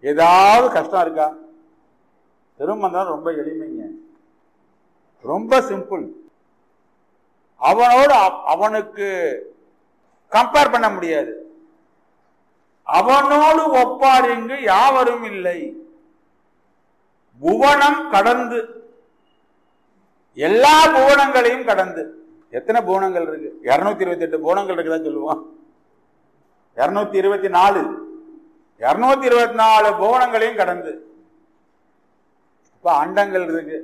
ஏதாவது கஷ்டம் இருக்கா திருமந்தம் ரொம்ப எளிமைங்க ரொம்ப சிம்பிள் அவனோடு அவ- அவனுக்கு கம்பேர் பண்ண முடியாது அவனோடு ஒப்பார் இங்கு யாவரும் இல்லை புவனம் கடந்து எல்லா புவனங்களையும் கடந்து எத்தனை புவனங்கள் இருக்கு இருநூத்தி இருபத்தி எட்டு புவனங்கள் இருக்குதா சொல்லுவோம் இருநூத்தி இருபத்தி நாலு இருநூத்தி இருபத்தி நாலு புவனங்களையும் கடந்து இப்ப அண்டங்கள் இருக்கு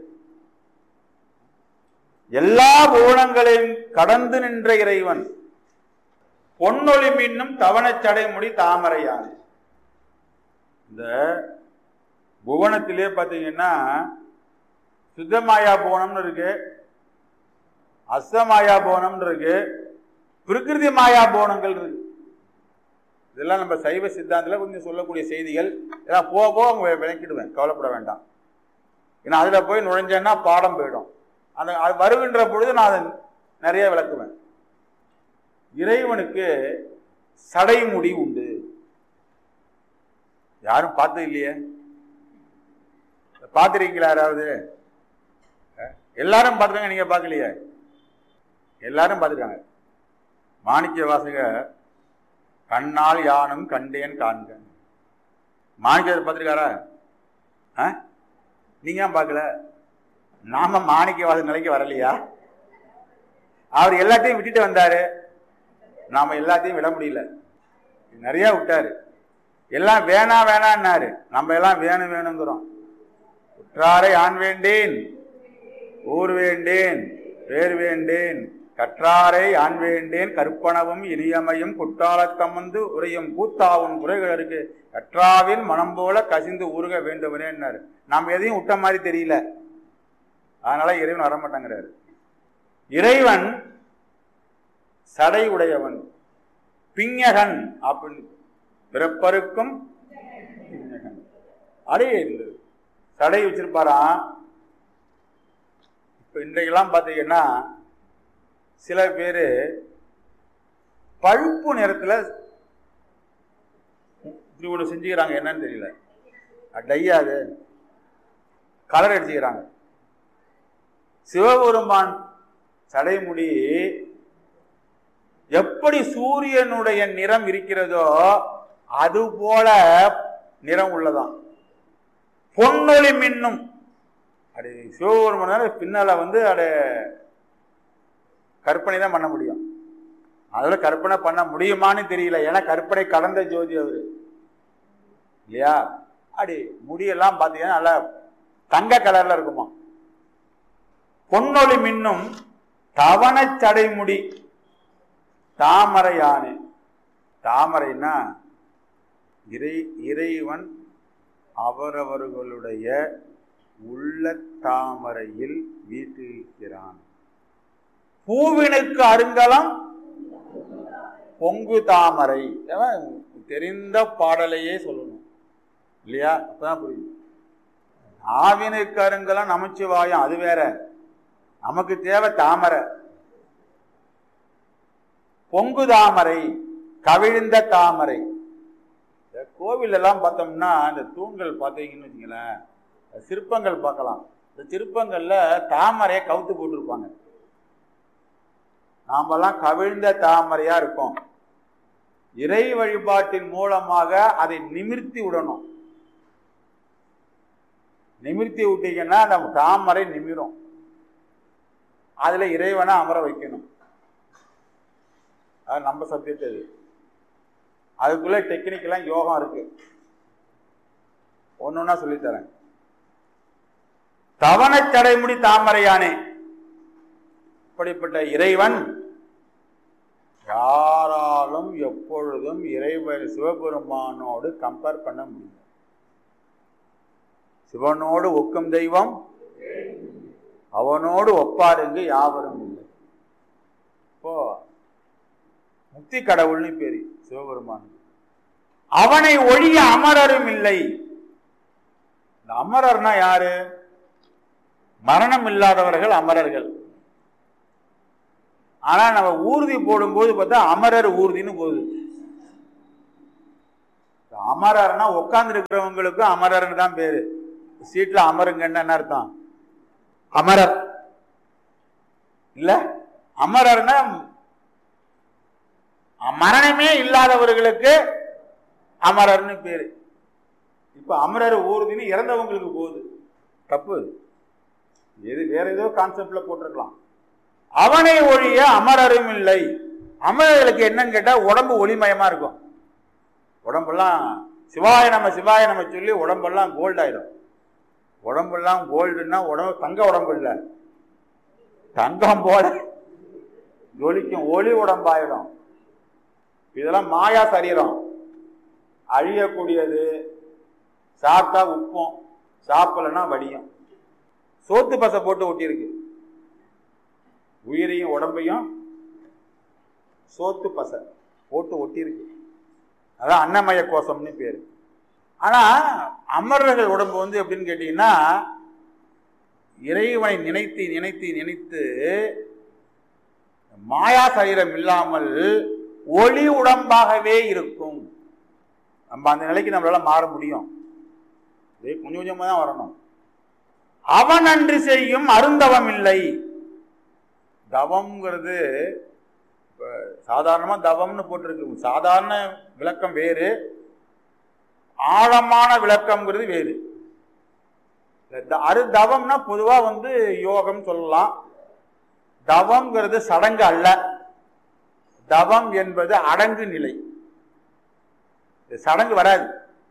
எல்லா புவனங்களையும் கடந்து நின்ற இறைவன் பொன்னொளி மின்னும் தவணச்சடை முடி தாமரையான இந்த புவனத்திலே பார்த்தீங்கன்னா சுத்தமாயா புவனம்னு இருக்கு அஸ்தமாயா புவனம்னு இருக்கு பிரகிருதி மாயா புவனங்கள் இருக்கு இதெல்லாம் நம்ம சைவ சித்தாந்தத்தில் கொஞ்சம் சொல்லக்கூடிய செய்திகள் இதெல்லாம் போக போக அவங்க விளக்கிடுவேன் கவலைப்பட வேண்டாம் ஏன்னா அதில் போய் நுழைஞ்சேன்னா பாடம் போயிடும் அந்த அது வருகின்ற பொழுது நான் அதை நிறைய விளக்குவேன் இறைவனுக்கு சடைமுடி உண்டு யாரும் பார்த்தது இல்லையே பார்த்துருக்கீங்களா யாராவது அஹ், எல்லாரும் பார்த்துருக்காங்க நீங்க பார்க்கலையே எல்லாரும் பார்த்துருக்காங்க மாணிக்க வாசக கண்ணால் யானும் கண்டேன் காண்க மாணிக்கர் பார்த்துருக்காரா ஆ நீங்க ஏன் பார்க்கல நாம மாணிக்கவாத நிலைக்கு வரலையா அவர் எல்லாத்தையும் விட்டுட்டு வந்தாரு நாம எல்லாத்தையும் விட முடியல நிறைய விட்டாரு எல்லாம் வேணா வேணான்னாரு நம்ம எல்லாம் வேணும் வேணுங்கிறோம் உற்றாரை ஆண் வேண்டேன் ஊர் வேண்டேன் வேறு வேண்டேன் கற்றாரை ஆண் வேண்டேன் கற்பனவும் இனியமையும் குற்றாலத்தமந்து உரையும் கூத்தாவும் குறைகளுக்கு கற்றாவின் மனம் போல கசிந்து ஊருக வேண்டுவனேன்னாரு நாம் எதையும் விட்ட மாதிரி தெரியல அதனால இறைவன் வரமாட்டேங்கிறாரு இறைவன் சடை உடையவன் பிஞகன் அப்படின்னு பிறப்பருக்கும் பிஞகன் அடே இந்த சடை வச்சிருப்பாராம் இப்ப இன்றைக்கெல்லாம் பார்த்தீங்கன்னா சில பேர் பழுப்பு நிறத்துல இப்படி ஒன்று செஞ்சுக்கிறாங்க என்னன்னு தெரியல டையாது கலர் அடிச்சுக்கிறாங்க சிவபெருமான் சடைமுடி எப்படி சூரியனுடைய நிறம் இருக்கிறதோ அது போல நிறம் உள்ளதாம் பொன்னொளி மின்னும் அது சிவபெருமானால பின்னால வந்து அட கற்பனை தான் பண்ண முடியும் அதோட கற்பனை பண்ண முடியுமான்னு தெரியல ஏன்னா கற்பனை கடந்த ஜோதி அவரு இல்லையா அப்படி முடியெல்லாம் பார்த்தீங்கன்னா நல்லா தங்க கலர்ல இருக்குமா பொன்னொளி மின்னும் தவணச் சடைமுடி தாமரை யானை தாமரைன்னா இறை இறைவன் அவரவர்களுடைய உள்ள தாமரையில் வீட்டிருக்கிறான் பூவினுக்கு அருங்கலம் பொங்கு தாமரை ஏன் தெரிந்த பாடலையே சொல்லணும் இல்லையா அப்பதான் புரியும் ஆவினுக்கு அருங்கலம் நமச்சிவாயம் அது வேற நமக்கு தேவை தாமரை பொங்கு தாமரை கவிழ்ந்த தாமரை இந்த கோவில் எல்லாம் பார்த்தோம்னா இந்த தூண்கள் பார்த்தீங்கன்னு வச்சுங்களேன் சிற்பங்கள் பார்க்கலாம் இந்த சிற்பங்கள்ல தாமரையை கவுத்து போட்டிருப்பாங்க நாமெல்லாம் கவிழ்ந்த தாமரையா இருக்கோம் இறை வழிபாட்டின் மூலமாக அதை நிமிர்த்தி விடணும் நிமிர்த்தி விட்டீங்கன்னா அந்த தாமரை நிமிரும் அதுல இறைவனை அமர வைக்கணும் அது நம்ம சப்ஜெக்ட் அது அதுக்குள்ள டெக்னிக்கெல்லாம் யோகம் இருக்கு ஒன்னொன்னா சொல்லித்தரேன் தவணை தடைமுடி தாமரையானே இப்படிப்பட்ட இறைவன் யாராலும் எப்பொழுதும் இறைவன் சிவபெருமானோடு கம்பேர் பண்ண முடியும் சிவனோடு ஒக்கும் தெய்வம் அவனோடு ஒப்பாருங்க யாவரும் இல்லை இப்போ முக்தி கடவுள்னு பேரு சிவபெருமான் அவனை ஒழிய அமரரும் இல்லை இந்த அமரர்னா யாரு மரணம் இல்லாதவர்கள் அமரர்கள் ஆனா நம்ம ஊர்தி போடும்போது பார்த்தா அமரர் ஊர்தின்னு போகுது இந்த அமரர்னா உட்கார்ந்து இருக்கிறவங்களுக்கும் அமரர்னு தான் பேரு சீட்ல அமருங்கன்னு என்ன அர்த்தம் அமரர் இல்ல அமரர்னா மரணமே இல்லாதவர்களுக்கு அமரர்னு பேரு இப்ப அமரர் ஊர்தின்னு இறந்தவங்களுக்கு போகுது தப்பு எது வேற ஏதோ கான்செப்ட்ல போட்டிருக்கலாம் அவனை ஒழிய அமரரும் இல்லை அமரர்களுக்கு என்னன்னு கேட்டா உடம்பு ஒளிமயமா இருக்கும் உடம்பெல்லாம் சிவாய நம்ம சிவாய நம்ம சொல்லி உடம்பெல்லாம் கோல்ட் ஆயிடும் உடம்பெல்லாம் கோல்டுன்னா உடம்பு தங்க உடம்பு இல்லை தங்கம் போல ஜொலிக்கும் ஒளி உடம்பாயிடும் இதெல்லாம் மாயா சரீரம் அழியக்கூடியது சாப்பிட்டா உப்பும் சாப்பிடலன்னா வடியும் சோத்து பசை போட்டு ஒட்டியிருக்கு உயிரையும் உடம்பையும் சோத்து பசை போட்டு ஒட்டியிருக்கு அதான் அன்னமய கோஷம்னு பேரு ஆனா அமரர்கள் உடம்பு வந்து எப்படின்னு கேட்டீங்கன்னா இறைவனை நினைத்து நினைத்து நினைத்து மாயா சரீரம் இல்லாமல் ஒளி உடம்பாகவே இருக்கும் நம்ம அந்த நிலைக்கு நம்மளால மாற முடியும் இதே கொஞ்சம் கொஞ்சமா தான் வரணும் அவன் அன்று செய்யும் அருந்தவம் இல்லை தவம்ங்கிறது இப்ப சாதாரணமா தவம்னு போட்டிருக்கு சாதாரண விளக்கம் வேறு ஆழமான விளக்கம்ங்கிறது வேறு அரு தவம்னா பொதுவா வந்து யோகம் சொல்லலாம் தவம்ங்கிறது சடங்கு அல்ல தவம் என்பது அடங்கு நிலை சடங்கு வராது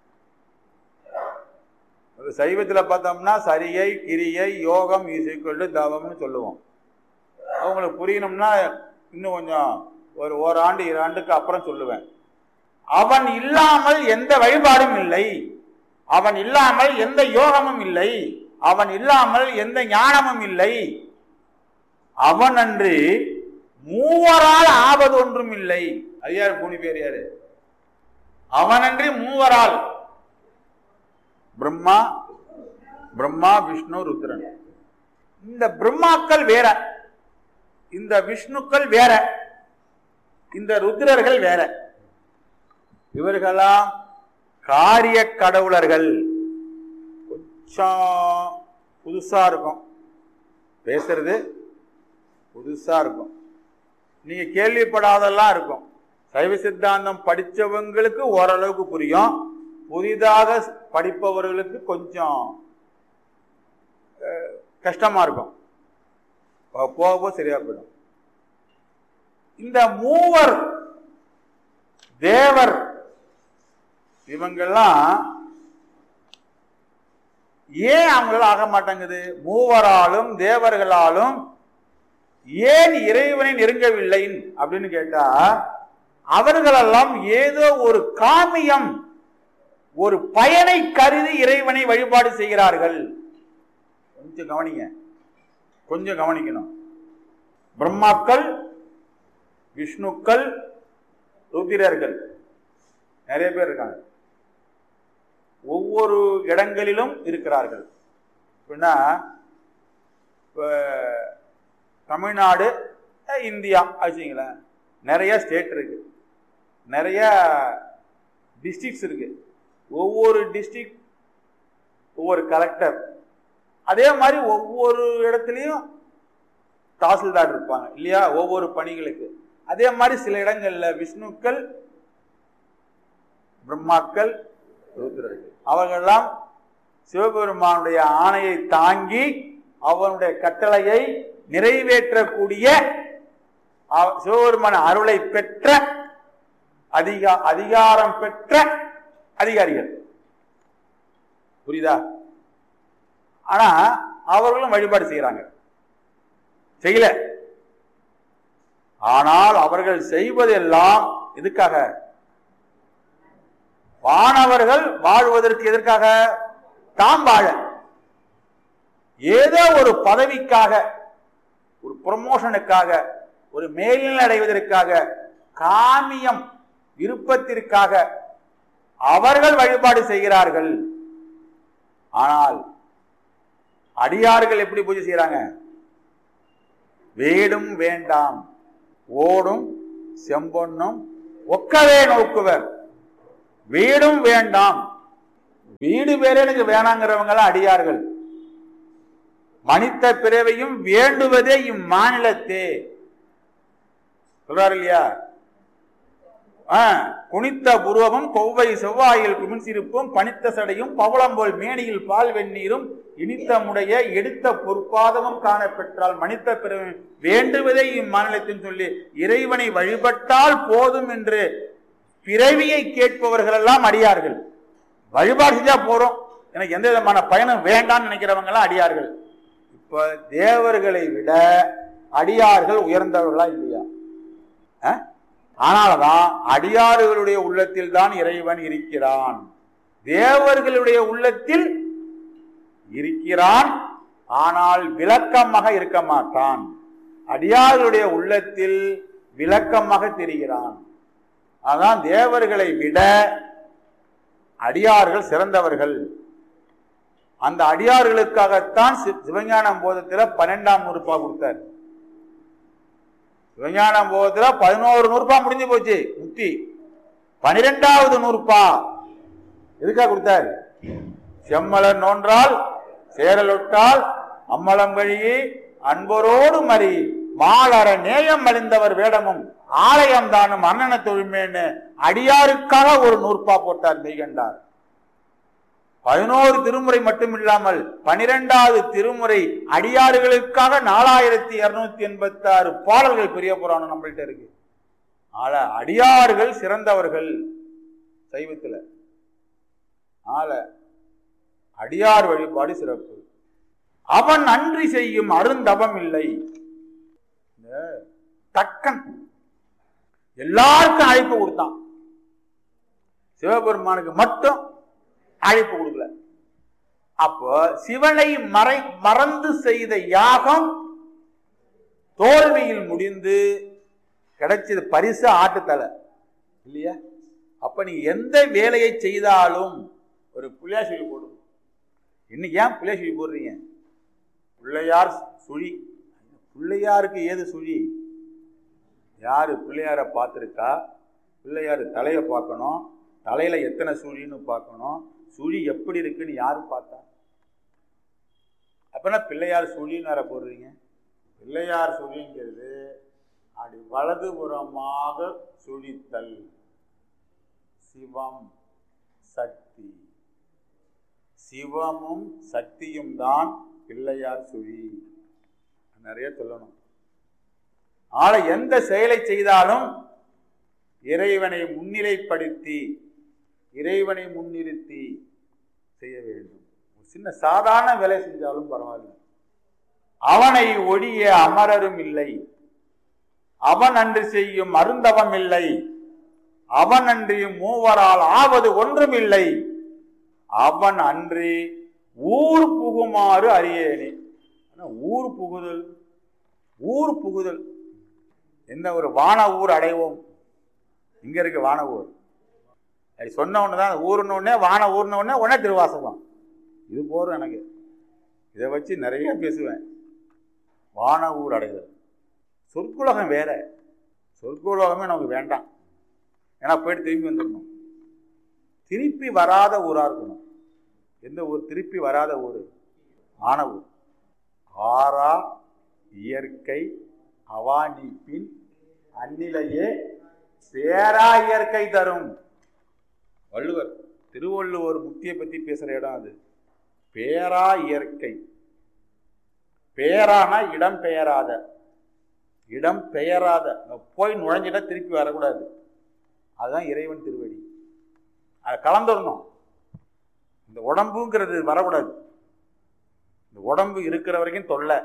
சைவத்துல பார்த்தோம்னா சரியை கிரியை யோகம் ஈக்குவல் தவம்னு சொல்லுவோம் அவங்களுக்கு புரியணும்னா இன்னும் கொஞ்சம் ஒரு ஓராண்டு இரு ஆண்டுக்கு அப்புறம் சொல்லுவேன் அவன் இல்லாமல் எந்த வழிபாடும் இல்லை அவன் இல்லாமல் எந்த யோகமும் இல்லை அவன் இல்லாமல் எந்த ஞானமும் இல்லை அவன் அன்று மூவரால் ஆவது ஒன்றும் இல்லை அது யார் பூனி பேர் யாரு அவனன்றி மூவரால் பிரம்மா பிரம்மா விஷ்ணு ருத்ரன் இந்த பிரம்மாக்கள் வேற இந்த விஷ்ணுக்கள் வேற இந்த ருத்ரர்கள் வேற இவர்களாம் காரிய கடவுளர்கள் கொஞ்சம் புதுசா இருக்கும் பேசுறது புதுசா இருக்கும் நீங்க கேள்விப்படாதெல்லாம் இருக்கும் சைவ சித்தாந்தம் படித்தவங்களுக்கு ஓரளவுக்கு புரியும் புதிதாக படிப்பவர்களுக்கு கொஞ்சம் கஷ்டமா இருக்கும் போக போக சரியா போயிடும் இந்த மூவர் தேவர் இவங்கெல்லாம் ஏன் அவங்களால ஆக மாட்டேங்குது மூவராலும் தேவர்களாலும் ஏன் இறைவனை நெருங்கவில்லை அப்படின்னு கேட்டா அவர்களெல்லாம் ஏதோ ஒரு காமியம் ஒரு பயனை கருதி இறைவனை வழிபாடு செய்கிறார்கள் கொஞ்சம் கவனிங்க கொஞ்சம் கவனிக்கணும் பிரம்மாக்கள் விஷ்ணுக்கள் ருத்திரர்கள் நிறைய பேர் இருக்காங்க ஒவ்வொரு இடங்களிலும் இருக்கிறார்கள் அப்படின்னா இப்போ தமிழ்நாடு இந்தியா வச்சுங்களேன் நிறைய ஸ்டேட் இருக்கு நிறைய டிஸ்ட்ரிக்ஸ் இருக்கு ஒவ்வொரு டிஸ்ட்ரிக்ட் ஒவ்வொரு கலெக்டர் அதே மாதிரி ஒவ்வொரு இடத்துலையும் தாசில்தார் இருப்பாங்க இல்லையா ஒவ்வொரு பணிகளுக்கு அதே மாதிரி சில இடங்கள்ல விஷ்ணுக்கள் பிரம்மாக்கள் ருத்ரர்கள் அவர்களெல்லாம் சிவபெருமானுடைய ஆணையை தாங்கி அவனுடைய கட்டளையை நிறைவேற்றக்கூடிய சிவபெருமான அருளை பெற்ற அதிகா அதிகாரம் பெற்ற அதிகாரிகள் புரியுதா ஆனா அவர்களும் வழிபாடு செய்யறாங்க செய்யல ஆனால் அவர்கள் செய்வதெல்லாம் எதுக்காக வானவர்கள் வாழ்வதற்கு எதற்காக தாம் வாழ ஏதோ ஒரு பதவிக்காக ஒரு ப்ரமோஷனுக்காக ஒரு மேல்நிலை அடைவதற்காக காமியம் விருப்பத்திற்காக அவர்கள் வழிபாடு செய்கிறார்கள் ஆனால் அடியார்கள் எப்படி பூஜை செய்யறாங்க வேடும் வேண்டாம் ஓடும் செம்பொன்னும் ஒக்கவே நோக்குவர் வீடும் வேண்டாம் வீடு பேரே எனக்கு வேணாங்கிறவங்க எல்லாம் அடியார்கள் மனித பிறவையும் வேண்டுவதே இம்மாநிலத்தே சொல்றாரு இல்லையா ஆ, குனித்த புருவமும் கொவ்வை செவ்வாயில் குமிழ்சிருப்பும் பனித்த சடையும் பவளம்போல் மேனியில் பால் வெந்நீரும் இனித்த முடைய எடுத்த பொற்பாதமும் காணப்பெற்றால் மனித பிறவி வேண்டுவதே இம்மாநிலத்தின் சொல்லி இறைவனை வழிபட்டால் போதும் என்று பிறவியை கேட்பவர்கள் எல்லாம் அடியார்கள் வழிபாடு செஞ்சா போறோம் எனக்கு எந்த விதமான பயனும் வேண்டாம்னு நினைக்கிறவங்க எல்லாம் அடியார்கள் இப்ப தேவர்களை விட அடியார்கள் உயர்ந்தவர்களா இல்லையா அஹ்? ஆனால்தான் அடியார்களுடைய உள்ளத்தில் தான் இறைவன் இருக்கிறான் தேவர்களுடைய உள்ளத்தில் இருக்கிறான் ஆனால் விளக்கமாக இருக்க மாட்டான் அடியார்களுடைய உள்ளத்தில் விளக்கமாக தெரிகிறான் அதான் தேவர்களை விட அடியார்கள் சிறந்தவர்கள் அந்த அடியார்களுக்காகத்தான் சி- சிவஞானம் போதத்துல பன்னெண்டாம் நூறுபா கொடுத்தார் சிவஞானம் போதத்துல பதினோரு நூறுபா முடிஞ்சு போச்சு முக்தி பனிரெண்டாவது நூறுபா எதுக்காக கொடுத்தார் செம்மலர் நோன்றால் சேரலொட்டால் அம்மலம் வழியே அன்பரோடு மறி மாலர நேயம் மலிந்தவர் வேடமும் ஆலயம் தானும் அண்ணன தொழுமேன்னு அடியாருக்காக ஒரு நூற்பா போட்டார் மெய்கண்டார் பதினோரு திருமுறை மட்டும் இல்லாமல் பனிரெண்டாவது திருமுறை அடியாறுகளுக்காக நாலாயிரத்தி இருநூத்தி எண்பத்தி ஆறு பாடல்கள் பெரிய புராணம் நம்மள்ட்ட இருக்கு ஆள அடியார்கள் சிறந்தவர்கள் சைவத்துல ஆள அடியார் வழிபாடு சிறப்பு அவன் அன்றி செய்யும் அருந்தவம் இல்லை இந்த தக்கன் எல்லாருக்கும் அழைப்பு கொடுத்தான் சிவபெருமானுக்கு மட்டும் அழைப்பு கொடுக்கல அப்போ சிவனை மறை மறந்து செய்த யாகம் தோல்வியில் முடிந்து கிடைச்சது பரிசு ஆட்டுத்தலை இல்லையா அப்ப நீ எந்த வேலையை செய்தாலும் ஒரு பிள்ளையார் சொல்லி போடும் இன்னைக்கு ஏன் பிள்ளையார் சொல்லி போடுறீங்க பிள்ளையார் சுழி பிள்ளையாருக்கு ஏது சுழி யாரு பிள்ளையாரை பார்த்துருக்கா பிள்ளையார் தலையை பார்க்கணும் தலையில எத்தனை சுழின்னு பார்க்கணும் சுழி எப்படி இருக்குன்னு யாரு பார்த்தா அப்பனா பிள்ளையார் சுழின்னு வேற போடுறீங்க பிள்ளையார் சுழிங்கிறது அப்படி வலதுபுறமாக சுழித்தல் சிவம் சக்தி சிவமும் சக்தியும் தான் பிள்ளையார் சுழி நிறைய சொல்லணும் ஆளை எந்த செயலை செய்தாலும் இறைவனை முன்னிலைப்படுத்தி இறைவனை முன்னிறுத்தி செய்ய வேண்டும் ஒரு சின்ன சாதாரண வேலை செஞ்சாலும் பரவாயில்லை அவனை ஒழிய அமரரும் இல்லை அவன் அன்று செய்யும் அருந்தவம் இல்லை அவன் அன்றி மூவரால் ஆவது ஒன்றும் இல்லை அவன் அன்றி ஊர் புகுமாறு அறியேனே ஆனா ஊர் புகுதல் ஊர் புகுதல் என்ன ஒரு வான ஊர் அடைவோம் இங்க இருக்கு வான ஊர் அது சொன்ன உடனே தான் ஊர்ன உடனே வான ஊர்ன உடனே உடனே திருவாசகம் இது போதும் எனக்கு இதை வச்சு நிறைய பேசுவேன் வான ஊர் அடைதல் சொற்குலகம் வேற சொற்குலகமே நமக்கு வேண்டாம் ஏன்னா போயிட்டு திரும்பி வந்துடணும் திருப்பி வராத ஊரா இருக்கணும் எந்த ஊர் திருப்பி வராத ஊர் ஆன ஊர் ஆறா இயற்கை அவானிப்பின் அந்நிலையே பேரா இயற்கை தரும் வள்ளுவர் திருவள்ளுவர் முக்தியை பத்தி பேசுற இடம் அது பேரா இயற்கை பேரானா இடம் பெயராத இடம் பெயராத அங்க போய் நுழைஞ்சிட்டா திருப்பி வரக்கூடாது அதுதான் இறைவன் திருவடி அதை கலந்துடணும் இந்த உடம்புங்கிறது வரக்கூடாது இந்த உடம்பு இருக்கிற வரைக்கும் தொல்லை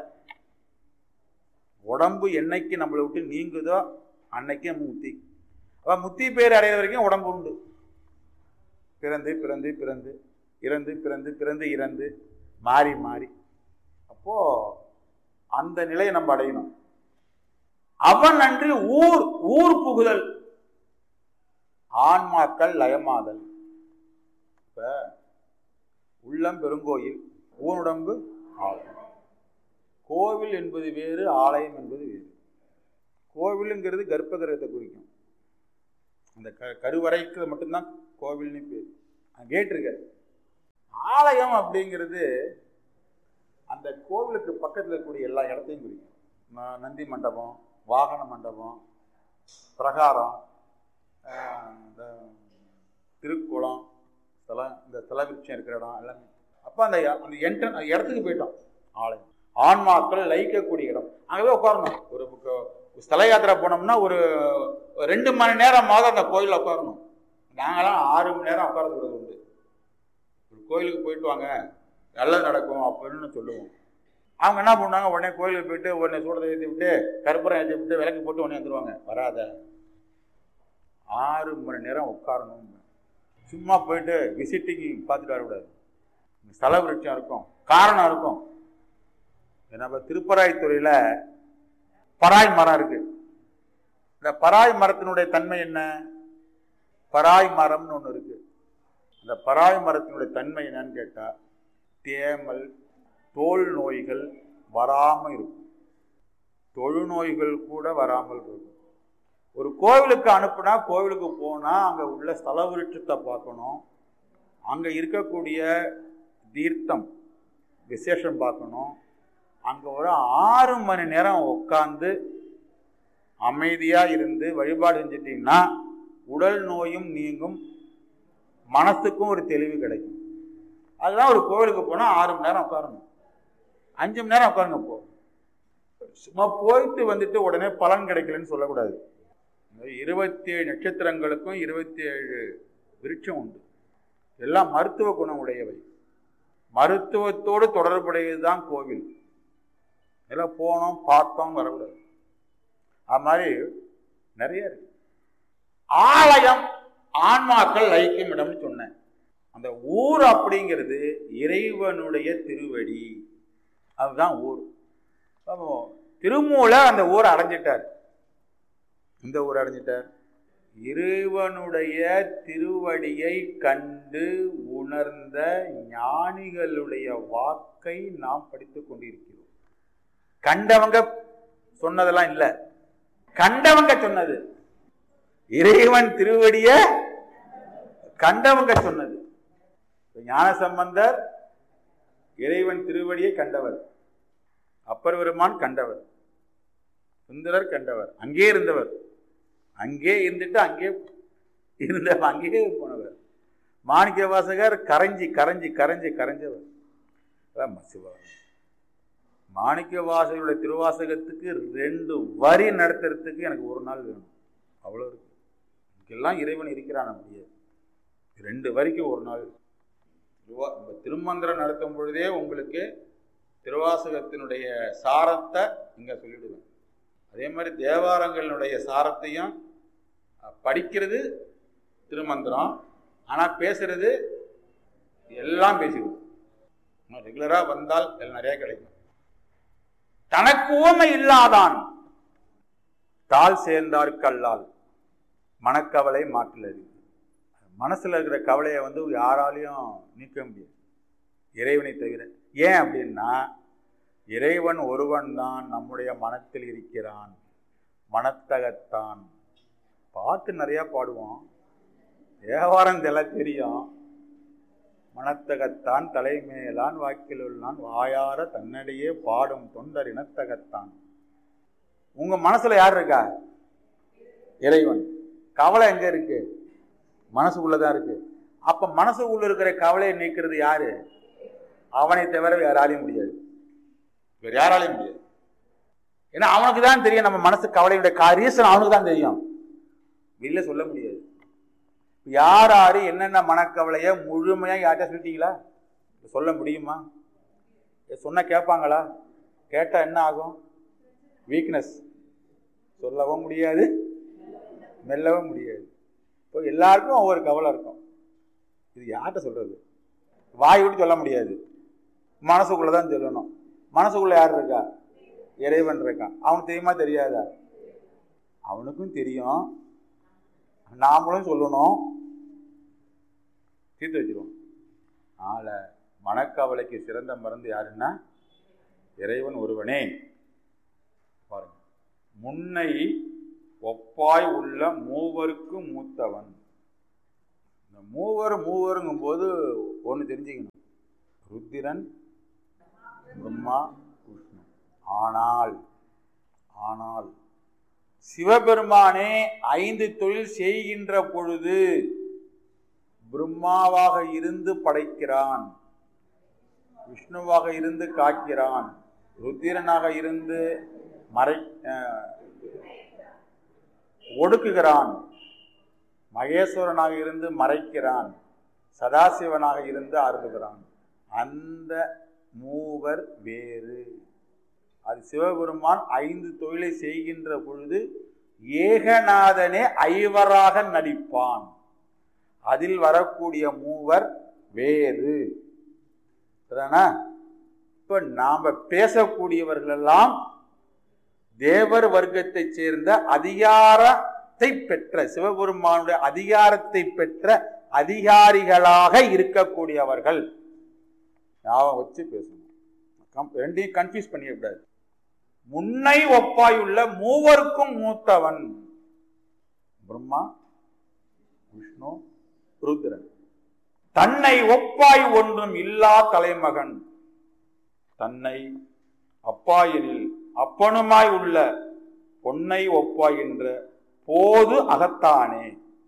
உடம்பு என்னைக்கு நம்மளை விட்டு நீங்குதோ அன்னைக்கு நம்ம முத்தி அப்ப முத்தி பேர் அடையிற வரைக்கும் உடம்பு உண்டு பிறந்து பிறந்து பிறந்து இறந்து பிறந்து பிறந்து இறந்து மாறி மாறி அப்போ அந்த நிலையை நம்ம அடையணும் அவன் அன்று ஊர் ஊர் புகுதல் ஆன்மாக்கள் லயமாதல் இப்ப உள்ளம் பெருங்கோயில் ஊனுடம்பு ஆலயம் கோவில் என்பது வேறு ஆலயம் என்பது வேறு கோவிலுங்கிறது கர்ப்ப கிரகத்தை குறிக்கும் அந்த க கருவறைக்கு மட்டும்தான் கோவில்னு பேர் கேட் இருக்கு ஆலயம் அப்படிங்கிறது அந்த கோவிலுக்கு பக்கத்தில் இருக்கக்கூடிய எல்லா இடத்தையும் குறிக்கும் ம- நந்தி மண்டபம் வாகன மண்டபம் பிரகாரம் ஆஹ் இந்த திருக்குளம் ஸ்தலம் இந்த ஸ்தலவிருட்சம் இருக்கிற இடம் எல்லாமே அப்போ அந்த அந்த என்ட்ரன் அந்த இடத்துக்கு போயிட்டோம் ஆலயம் ஆன்மாக்கள் லயிக்கக்கூடிய இடம் அங்கே போய் உட்காரணும் ஒரு புக்க- ஸ்தல யாத்திரை போனோம்னா ஒரு ஒரு ரெண்டு மணி நேரமாவது அந்த கோயிலில் உட்காரணும் நாங்களாம் ஆறு மணி நேரம் உட்கார சொல்றது உண்டு ஒரு கோயிலுக்கு போயிட்டு வாங்க நல்லது நடக்கும் அப்படின்னு சொல்லுவோம் அவங்க என்ன பண்ணுவாங்க உடனே கோயிலுக்கு போயிட்டு உடனே சூடத்தை ஏற்றி விட்டு கற்பூரம் ஏற்றி விட்டு விளக்கு போட்டு உடனே வந்துருவாங்க வராத ஆறு மணி நேரம் உட்காரணும் சும்மா போயிட்டு விசிட்டிங் பார்த்துட்டு வரக்கூடாது ஸ்தல விருட்சம் இருக்கும் காரணம் இருக்கும் நம்ம திருப்பராய்த்துறையில் பராய் மரம் இருக்கு இந்த பராய் மரத்தினுடைய தன்மை என்ன பராய் மரம்னு ஒன்று இருக்கு அந்த பராய் மரத்தினுடைய தன்மை என்னன்னு கேட்டா தேமல் தோல் நோய்கள் வராமல் இருக்கும் தொழுநோய்கள் கூட வராமல் இருக்கும் ஒரு கோவிலுக்கு அனுப்புனா கோவிலுக்கு போனா அங்க உள்ள ஸ்தல விருட்சத்தை பார்க்கணும் அங்க இருக்கக்கூடிய தீர்த்தம் விசேஷம் பார்க்கணும் அங்க ஒரு ஆறு மணி நேரம் உட்காந்து அமைதியா இருந்து வழிபாடு செஞ்சிட்டீங்கன்னா உடல் நோயும் நீங்கும் மனசுக்கும் ஒரு தெளிவு கிடைக்கும் அதுதான் ஒரு கோவிலுக்கு போனா ஆறு மணி நேரம் உட்காரணும் அஞ்சு மணி நேரம் உட்காருங்க போ சும்மா போயிட்டு வந்துட்டு உடனே பலன் கிடைக்கலன்னு சொல்லக்கூடாது இருபத்தி ஏழு நட்சத்திரங்களுக்கும் இருபத்தி ஏழு விருட்சம் உண்டு எல்லாம் மருத்துவ குணம் உடையவை மருத்துவத்தோடு தொடர்புடையது தான் கோவில் எல்லாம் போனோம் பார்த்தோம் வரக்கூடாது அது மாதிரி நிறைய இருக்கு ஆலயம் ஆன்மாக்கள் லயிக்கும் இடம்னு சொன்னேன் அந்த ஊர் அப்படிங்கிறது இறைவனுடைய திருவடி அதுதான் ஊர் அப்போ திருமூல அந்த ஊரை அடைஞ்சிட்டார் இந்த ஊர் அடைஞ்சிட்டார் இறைவனுடைய திருவடியை கண்டு உணர்ந்த ஞானிகளுடைய வாக்கை நாம் படித்துக் கொண்டிருக்கிறோம் கண்டவங்க சொன்னதெல்லாம் இல்லை கண்டவங்க சொன்னது இறைவன் திருவடிய கண்டவங்க சொன்னது ஞான சம்பந்தர் இறைவன் திருவடியை கண்டவர் அப்பர் பெருமான் கண்டவர் சுந்தரர் கண்டவர் அங்கே இருந்தவர் அங்கே இருந்துட்டு அங்கே இருந்த அங்கேயே போனவர் மாணிக்க வாசகர் கரைஞ்சி கரைஞ்சி கரைஞ்சி கரைஞ்சவர் அதான் சிவா மாணிக்க வாசகருடைய திருவாசகத்துக்கு ரெண்டு வரி நடத்துறதுக்கு எனக்கு ஒரு நாள் வேணும் அவ்வளோ இருக்கு இதுக்கெல்லாம் இறைவன் இருக்கிறான் முடியாது ரெண்டு வரிக்கு ஒரு நாள் திருவா இந்த திருமந்திரம் நடத்தும் பொழுதே உங்களுக்கு திருவாசகத்தினுடைய சாரத்தை இங்கே சொல்லிடுவேன் அதே மாதிரி தேவாரங்களினுடைய சாரத்தையும் அஹ், படிக்கிறது திருமந்திரம் ஆனால் பேசுறது எல்லாம் பேசிடுவோம் ரெகுலராக வந்தால் எல்லாம் நிறைய கிடைக்கும் தனக்கு ஊமை இல்லாதான் தாள் சேர்ந்தார் கல்லால் மனக்கவலை மாற்றிலது மனசுல இருக்கிற கவலையை வந்து யாராலையும் நீக்க முடியாது இறைவனை தவிர ஏன் அப்படின்னா இறைவன் ஒருவன் தான் நம்முடைய மனத்தில் இருக்கிறான் மனத்தகத்தான் பாட்டு நிறைய பாடுவோம் தேவாரம் இதெல்லாம் தெரியும் மனத்தகத்தான் தலைமேலான் வாக்கிலுள்ளான் வாயார தன்னடியே பாடும் தொண்டர் இனத்தகத்தான் உங்க மனசுல யார் இருக்கா இறைவன் கவலை எங்க இருக்கு மனசுக்குள்ளதான் இருக்கு அப்ப மனசுக்குள்ள இருக்கிற கவலையை நீக்கிறது யாரு அவனை தவிர வேற யாராலையும் முடியாது வேற யாராலையும் முடியாது ஏன்னா அவனுக்கு தான் தெரியும் நம்ம மனசு கவலையுடைய ரீசன் அவனுக்கு தான் தெரியும் வெளில சொல்ல முடியாது யார் யாரு என்னென்ன மனக்கவலைய முழுமையா யார்கிட்ட சொல்லிட்டீங்களா சொல்ல முடியுமா சொன்ன கேட்பாங்களா கேட்டா என்ன ஆகும் வீக்னஸ் சொல்லவும் முடியாது மெல்லவும் முடியாது இப்போ எல்லாருக்கும் ஒவ்வொரு கவலை இருக்கும் இது யார்கிட்ட சொல்றது வாய் விட்டு சொல்ல முடியாது மனசுக்குள்ள தான் சொல்லணும் மனசுக்குள்ள யார் இருக்கா இறைவன் இருக்கான் அவனுக்கு தெரியுமா தெரியாதா அவனுக்கும் தெரியும் நாமளும் சொல்லணும் தீர்த்து வச்சிருவோம் ஆளை மனக்கவலைக்கு சிறந்த மருந்து யாருன்னா இறைவன் ஒருவனே பாருங்க முன்னை ஒப்பாய் உள்ள மூவருக்கு மூத்தவன் இந்த மூவர் மூவருங்கும் போது ஒன்று தெரிஞ்சுக்கணும் ருத்திரன் பிரம்மா விஷ்ணு ஆனால் ஆனால் சிவபெருமானே ஐந்து தொழில் செய்கின்ற பொழுது பிரம்மாவாக இருந்து படைக்கிறான் விஷ்ணுவாக இருந்து காக்கிறான் ருத்திரனாக இருந்து மறை அஹ், ஒடுக்குகிறான் மகேஸ்வரனாக இருந்து மறைக்கிறான் சதாசிவனாக இருந்து அருளுகிறான் அந்த மூவர் வேறு அது சிவபெருமான் ஐந்து தொழிலை செய்கின்ற பொழுது ஏகநாதனே ஐவராக நடிப்பான் அதில் வரக்கூடிய மூவர் வேறு சரிதானா? இப்ப நாம பேசக்கூடியவர்கள் எல்லாம் தேவர் வர்க்கத்தைச் சேர்ந்த அதிகாரத்தை பெற்ற சிவபெருமானுடைய அதிகாரத்தை பெற்ற அதிகாரிகளாக இருக்கக்கூடியவர்கள் ஞாபகம் வச்சு பேசணும் கம்- ரெண்டையும் கன்ஃபியூஸ் பண்ணிடக்கூடாது முன்னை ஒப்பாயுள்ள மூவருக்கும் மூத்தவன் பிரம்மா விஷ்ணு ருத்ரன் தன்னை ஒப்பாய் ஒன்றும் இல்லா தலைமகன் தன்னை அப்பாயினில் அப்பனுமாய் உள்ள பொன்னை ஒப்பாய் என்ற போது அகத்தானே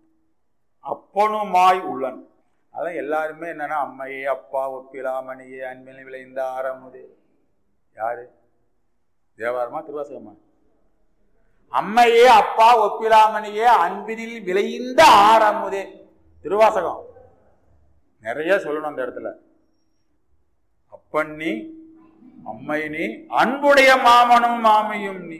அப்பனுமாய் உள்ளன் அதான் எல்லாருமே என்னன்னா அம்மையே அப்பா ஒப்பிலாமணியே அன்பில் விளைந்த ஆரமுதே யாரு தேவாரமா திருவாசகமா அம்மையே அப்பா ஒப்பிலாமணியே அன்பினில் விளைந்த ஆரமுதே திருவாசகம் நிறைய சொல்லணும் அந்த இடத்துல அப்பன் நீ அம்மை நீ அன்புடைய மாமனும் மாமியும் நீ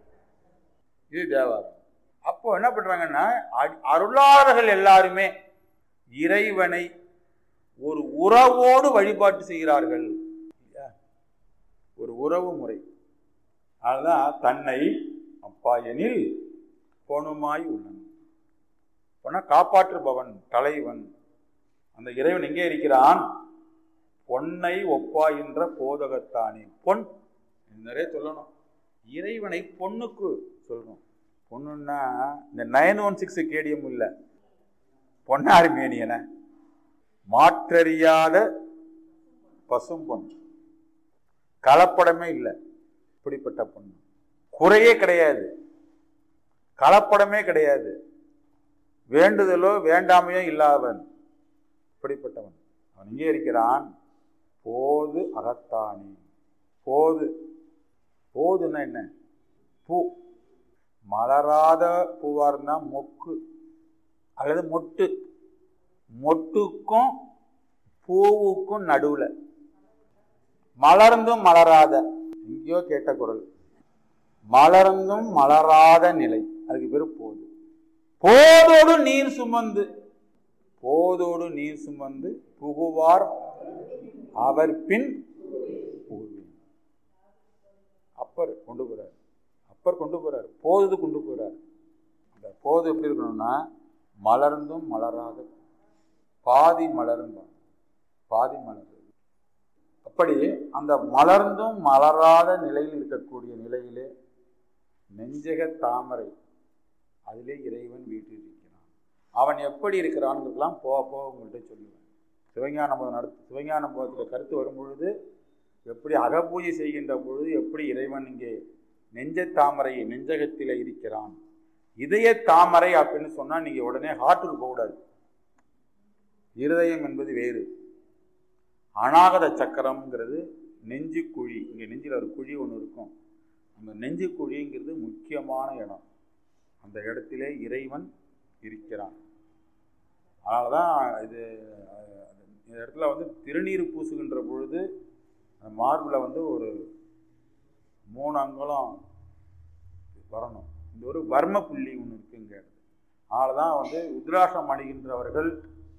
இது தேவாரம் அப்போ என்ன பண்றாங்கன்னா அ- அருளாளர்கள் எல்லாருமே இறைவனை ஒரு உறவோடு வழிபாட்டு செய்கிறார்கள் இல்லையா? ஒரு உறவு முறை அதுதான் தன்னை அப்பா எனில் பொணுமாய் உள்ளன் பொன காப்பாற்றுபவன் தலைவன் அந்த இறைவன் எங்கே இருக்கிறான் பொன்னை ஒப்பாயின்ற போதகத்தானே பொன் நிறைய சொல்லணும் இறைவனை பொண்ணுக்கு சொல்லணும் பொண்ணுன்னா இந்த நைன் ஒன் சிக்ஸ் கேடியம் இல்லை பொன்னாரி மேனியன மாற்றறியாத பசும் பொன் கலப்படமே இல்லை இப்படிப்பட்ட பொண்ணு குறையே கிடையாது கலப்படமே கிடையாது வேண்டுதலோ வேண்டாமையோ இல்லாதவன் இப்படிப்பட்டவன் அவன் இங்கே இருக்கிறான் போது அகத்தானே போது போதுன்னா என்ன பூ மலராத பூவா இருந்தா மொக்கு அல்லது மொட்டு மொட்டுக்கும் பூவுக்கும் நடுவுல மலர்ந்தும் மலராத எங்கேயோ கேட்ட குரல் மலர்ந்தும் மலராத நிலை அதுக்கு பேரு போது போதோடு நீர் சுமந்து போதோடு நீர் சுமந்து புகுவார் அவர் பின் புகுவேன் அப்பர் கொண்டு போறார் அப்பர் கொண்டு போறார் போது கொண்டு போறார் அந்த போது எப்படி இருக்கணும்னா மலர்ந்தும் மலராத பாதி மலர்ந்தான் பாதி மலர் அப்படி அந்த மலர்ந்தும் மலராத நிலையில் இருக்கக்கூடிய நிலையிலே நெஞ்சக தாமரை அதிலே இறைவன் வீற்றிருக்கிறான் அவன் எப்படி இருக்கிறான்ங்கிறதுலாம் போக போக உங்கள்கிட்ட சொல்லுவேன் சிவஞான போதம் நடத்து சிவஞான போதத்தில் கருத்து வரும் பொழுது எப்படி அகப்பூஜை செய்கின்ற பொழுது எப்படி இறைவன் இங்கே நெஞ்ச தாமரை நெஞ்சகத்தில் இருக்கிறான் இதய தாமரை அப்படின்னு சொன்னால் நீங்கள் உடனே ஹார்ட்டுக்கு போகக்கூடாது இருதயம் என்பது வேறு அநாகத சக்கரம்ங்கிறது நெஞ்சு குழி இங்கே நெஞ்சில் ஒரு குழி ஒன்று இருக்கும் அந்த நெஞ்சு குழிங்கிறது முக்கியமான இடம் அந்த இடத்திலே இறைவன் இருக்கிறான் அதனால தான் இது அஹ், இந்த இடத்துல வந்து திருநீர் பூசுகின்ற பொழுது அந்த மார்பில் வந்து ஒரு மூணு அங்குலம் வரணும் இந்த ஒரு வர்ம புள்ளி ஒன்று இருக்குங்க அதனால தான் வந்து உத்ராசம் அணிகின்றவர்கள்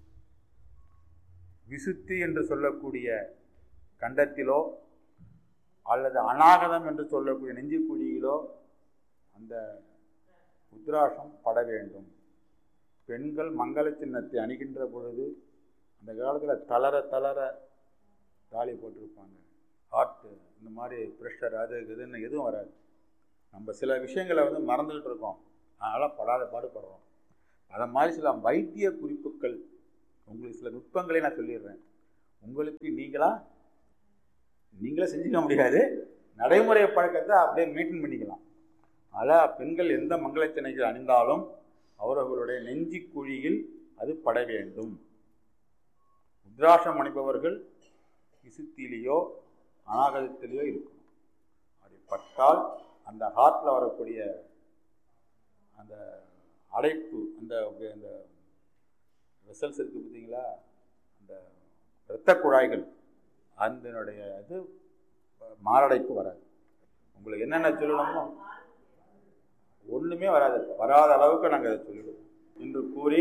விசுத்தி என்று சொல்லக்கூடிய கண்டத்திலோ அல்லது அநாகதம் என்று சொல்லக்கூடிய நெஞ்சுக்குழியிலோ அந்த உத்ராசம் பட வேண்டும் பெண்கள் மங்கள சின்னத்தை அணிகின்ற பொழுது அந்த காலத்தில் தளர தளர தாலி போட்டிருப்பாங்க ஹார்ட்டு இந்த மாதிரி ப்ரெஷர் அது இதுன்னு எதுவும் வராது நம்ம சில விஷயங்களை வந்து மறந்துகிட்டு இருக்கோம் அதனால் படாத பாடுபடுறோம் அதை மாதிரி சில வைத்திய குறிப்புகள் உங்களுக்கு சில நுட்பங்களை நான் சொல்லிடுறேன் உங்களுக்கு நீங்களா நீங்களே செஞ்சுக்க முடியாது நடைமுறை பழக்கத்தை அப்படியே மெயின்டைன் பண்ணிக்கலாம் அதில் பெண்கள் எந்த மங்களச்சினைகள் அணிந்தாலும் அவரவர்களுடைய நெஞ்சி குழியில் அது பட வேண்டும் உத்ராசம் அணிபவர்கள் விசுத்திலேயோ அநாகதத்திலேயோ இருக்கும் அப்படி பட்டால் அந்த ஹார்ட்டில் வரக்கூடிய அந்த அடைப்பு அந்த அந்த வெசல்ஸ் இருக்குது பார்த்தீங்களா அந்த இரத்த குழாய்கள் அதனுடைய இது மாரடைப்பு வராது உங்களுக்கு என்னென்ன சொல்லணுமோ ஒன்றுமே வராது வராத அளவுக்கு நாங்கள் அதை சொல்லிடுவோம் என்று கூறி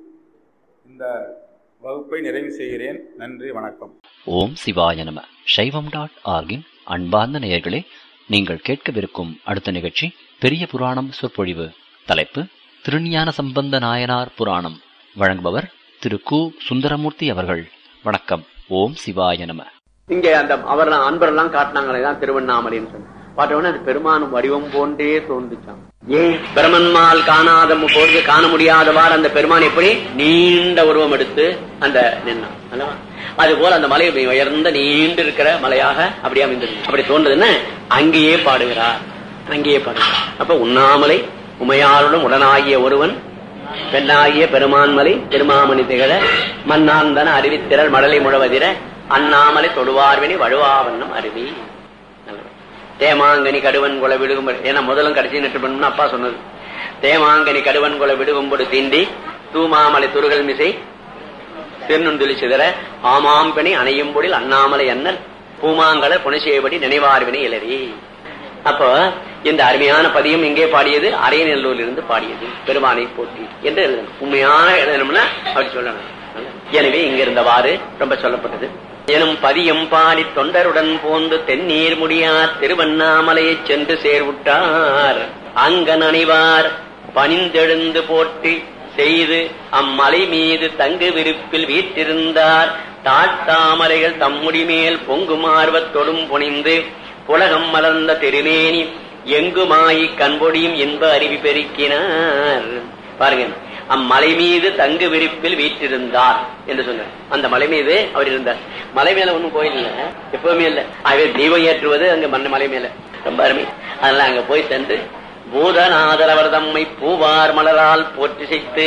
இந்த வகுப்பை நிறைவு செய்கிறேன் நன்றி வணக்கம் ஓம் சிவாய நம சைவம் டாட் ஆர்கின் அன்பார்ந்த நேயர்களே நீங்கள் கேட்கவிருக்கும் அடுத்த நிகழ்ச்சி பெரிய புராணம் சொற்பொழிவு தலைப்பு திருஞான சம்பந்த நாயனார் புராணம் வழங்குபவர் திரு கு சுந்தரமூர்த்தி அவர்கள் வணக்கம் ஓம் சிவாய நம இங்க அந்த அவர் அன்பரெல்லாம் காட்டினாங்களே தான் திருவண்ணாமலைன்னு சொல்லி பார்த்தோன்னே அது பெருமானும் வடிவம் போன்றே தோன்றுச்சான் ஏன் பிரமன்மால் காணாத மு- பொழுது காண முடியாதவாறு அந்த பெருமான் எப்படி நீண்ட உருவம் எடுத்து அந்த நின்னான் அல்லவா அது போல அந்த மலை உயர்ந்த நீண்டு இருக்கிற மலையாக அப்படியே அமைந்தது அப்படி தோன்றதுன்னு அங்கேயே பாடுகிறார் அங்கேயே பாடுகிறார் அப்ப உண்ணாமலை உமையாளுடன் உடனாகிய ஒருவன் பெண்ணாகிய பெருமான்மலை திருமாமணி திகழ மன்னாந்தன அறிவித்திரள் மடலை முழவதிர அண்ணாமலை தொடுவார்வினி வழுவாவண்ணம் அருவி நல்லது. தேமாங்கனி கடுவன் கொலை விடுகும் ஏன்னா முதலும் கடைசி நெட்டு பண்ணணும்னு அப்பா சொன்னது தேமாங்கனி கடுவன் கொலை விடுகும்பொடு தீண்டி தூமாமலை துருகல் மிசை திருநுந்துளி சிதற ஆமாம் பிணி அணையும் பொழில் அண்ணாமலை அண்ணல் பூமாங்கல புனசேபடி நினைவார்வினை இளறி அப்போ இந்த அருமையான பதியம் எங்கே பாடியது அரையநல்லூரில் இருந்து பாடியது பெருமானை போற்றி என்று எழுதணும் உண்மையான எழுதணும்னா அப்படி சொல்லணும் எனவே இங்க இருந்தவாறு ரொம்ப சொல்லப்பட்டது எனும் பதியம் பாடி தொண்டருடன் போந்து தென்னீர் முடியார் திருவண்ணாமலையைச் சென்று சேர்வுட்டார் அங்கன் அணிவார் பணிந்தெழுந்து போற்றி செய்து அம்மலை மீது தங்கு விருப்பில் வீற்றிருந்தார் தாழ்த்தாமலைகள் தம்முடி மேல் பொங்கும் ஆர்வத்தொடும் புனிந்து புலகம் மலர்ந்த திருமேனி எங்குமாயி கண்பொடியும் இன்ப அறிவி பெருக்கினார் பாருங்க அம்மலை மீது தங்கு விரிப்பில் வீற்றிருந்தார் என்று சொன்னார் அந்த மலை மீது அவர் இருந்தார் மலை மேல ஒண்ணும் கோயில் இல்ல எப்பவுமே இல்ல ஆகவே தெய்வம் ஏற்றுவது அங்க மண்ண மலை மேல ரொம்ப அருமை அதனால அங்க போய் சென்று பூதநாதரவர் தம்மை பூவார் மலரால் போற்றி செய்து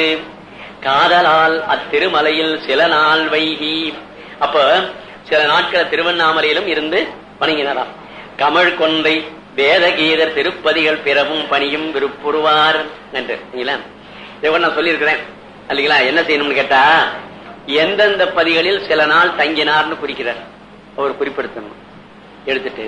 காதலால் அத்திருமலையில் சில நாள் வைகி அப்ப சில நாட்கள் திருவண்ணாமலையிலும் இருந்து வணங்கினாராம் கமழ் கொன்றை வேதகீதர் திருப்பதிகள் பிறவும் பணியும் விருப்புருவார் என்று சரிங்களா? இதை கூட நான் சொல்லியிருக்கிறேன் இல்லைங்களா என்ன செய்யணும்னு கேட்டா எந்தெந்த பதிகளில் சில நாள் தங்கினார்னு குறிக்கிறார் அவர் குறிப்பிடுத்தணும் எடுத்துட்டு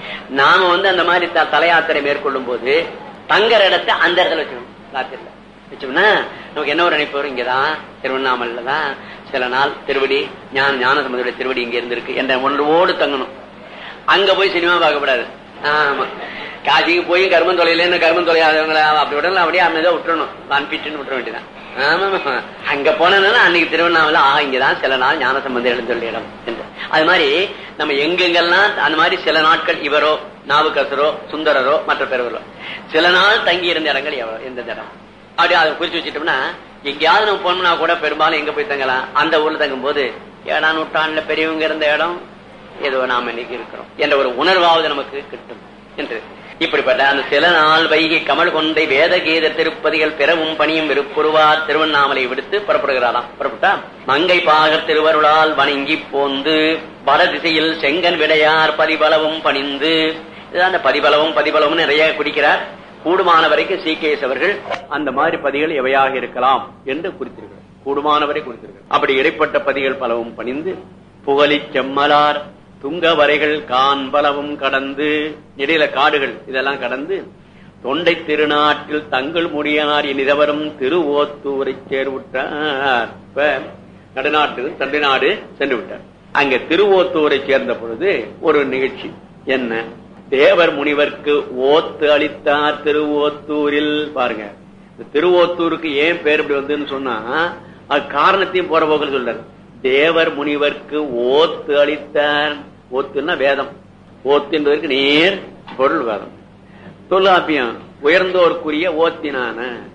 நாம வந்து அந்த மாதிரி த- தல யாத்திரை மேற்கொள்ளும் போது தங்குற இடத்தை அந்த இடத்துல வச்சுக்கணும் ராத்திரில வச்சோம்னா நமக்கு என்ன ஒரு நினைப்பு வரும் இங்கதான் திருவண்ணாமலையில தான் சில நாள் திருவடி ஞான ஞான சம்பந்தோட திருவடி இங்க இருந்திருக்கு என்ற ஒன்றோடு தங்கணும் அங்க போய் சினிமா பார்க்கக்கூடாது ஆமா காசிக்கு போய் கருமன் தொலைல கருமன் தொலையாதவங்கள அப்படி விடலாம் அப்படியே அமைதியா விட்டுறணும் அனுப்பிட்டுன்னு விட்டுற வேண்டியதான் ஆமா அங்க போனதுனால அன்னைக்கு திருவண்ணாமலை ஆ இங்கதான் சில நாள் ஞான சம்பந்தம் எழுந்துள்ள இடம் என்று அது மாதிரி நம்ம எங்கெங்கெல்லாம் அந்த மாதிரி சில நாட்கள் இவரோ நாவுக்கரசரோ சுந்தரரோ மற்ற பெருவரோ சில நாள் தங்கி இருந்த இடங்கள் எவ்வளவு எந்த இடம் அப்படி அதை குறிச்சு வச்சுட்டோம்னா எங்கேயாவது நம்ம போனோம்னா கூட பெரும்பாலும் எங்க போய் தங்கலாம் அந்த ஊர்ல தங்கும் போது ஏழாம் நூற்றாண்டுல பெரியவங்க இருந்த இடம் ஏதோ நாம இன்னைக்கு இருக்கிறோம் என்ற ஒரு உணர்வாவது நமக்கு கிட்டும் என்று இப்படிப்பட்ட அந்த சில நாள் வைகை கமல் கொண்டை வேதகீத திருப்பதிகள் பிறவும் பணியும் விருப்புருவார் திருவண்ணாமலை விடுத்து புறப்படுகிறாராம் புறப்பட்டா மங்கை பாகர் திருவருளால் வணங்கி போந்து வட திசையில் செங்கன் விடையார் பதிபலவும் பணிந்து இதுதான் அந்த பதிபலவும் பதிபலவும் நிறைய குடிக்கிறார் கூடுமான வரைக்கும் சீகேஎஸ் அவர்கள் அந்த மாதிரி பதிகள் எவையாக இருக்கலாம் என்று குறித்திருக்கிறார் கூடுமானவரை குறித்திருக்கிறார் அப்படி இடைப்பட்ட பதிகள் பலவும் பணிந்து புகழிச் செம்மலார் துங்க வரைகள் காண்பலவும் கடந்து இடையில காடுகள் இதெல்லாம் கடந்து தொண்டை திருநாட்டில் தங்கள் முடியார் இனிதவரும் திருவோத்தூரை சேர்வுட்டார் இப்ப நடுநாட்டு தண்டை நாடு சென்று விட்டார் அங்க திருவோத்தூரை சேர்ந்த பொழுது ஒரு நிகழ்ச்சி என்ன தேவர் முனிவர்க்கு ஓத்து அளித்தார் திருவோத்தூரில் பாருங்க இந்த திருவோத்தூருக்கு ஏன் பேர் இப்படி வந்ததுன்னு சொன்னா அது காரணத்தையும் போற போக்கில் சொல்றாரு தேவர் முனிவர்க்கு ஓத்து அளித்தார் ஓத்துன்னா வேதம் ஓத்து என்பதற்கு நேர் பொருள் வேதம் தொல்லாப்பியம் உயர்ந்தோருக்குரிய ஓத்தினான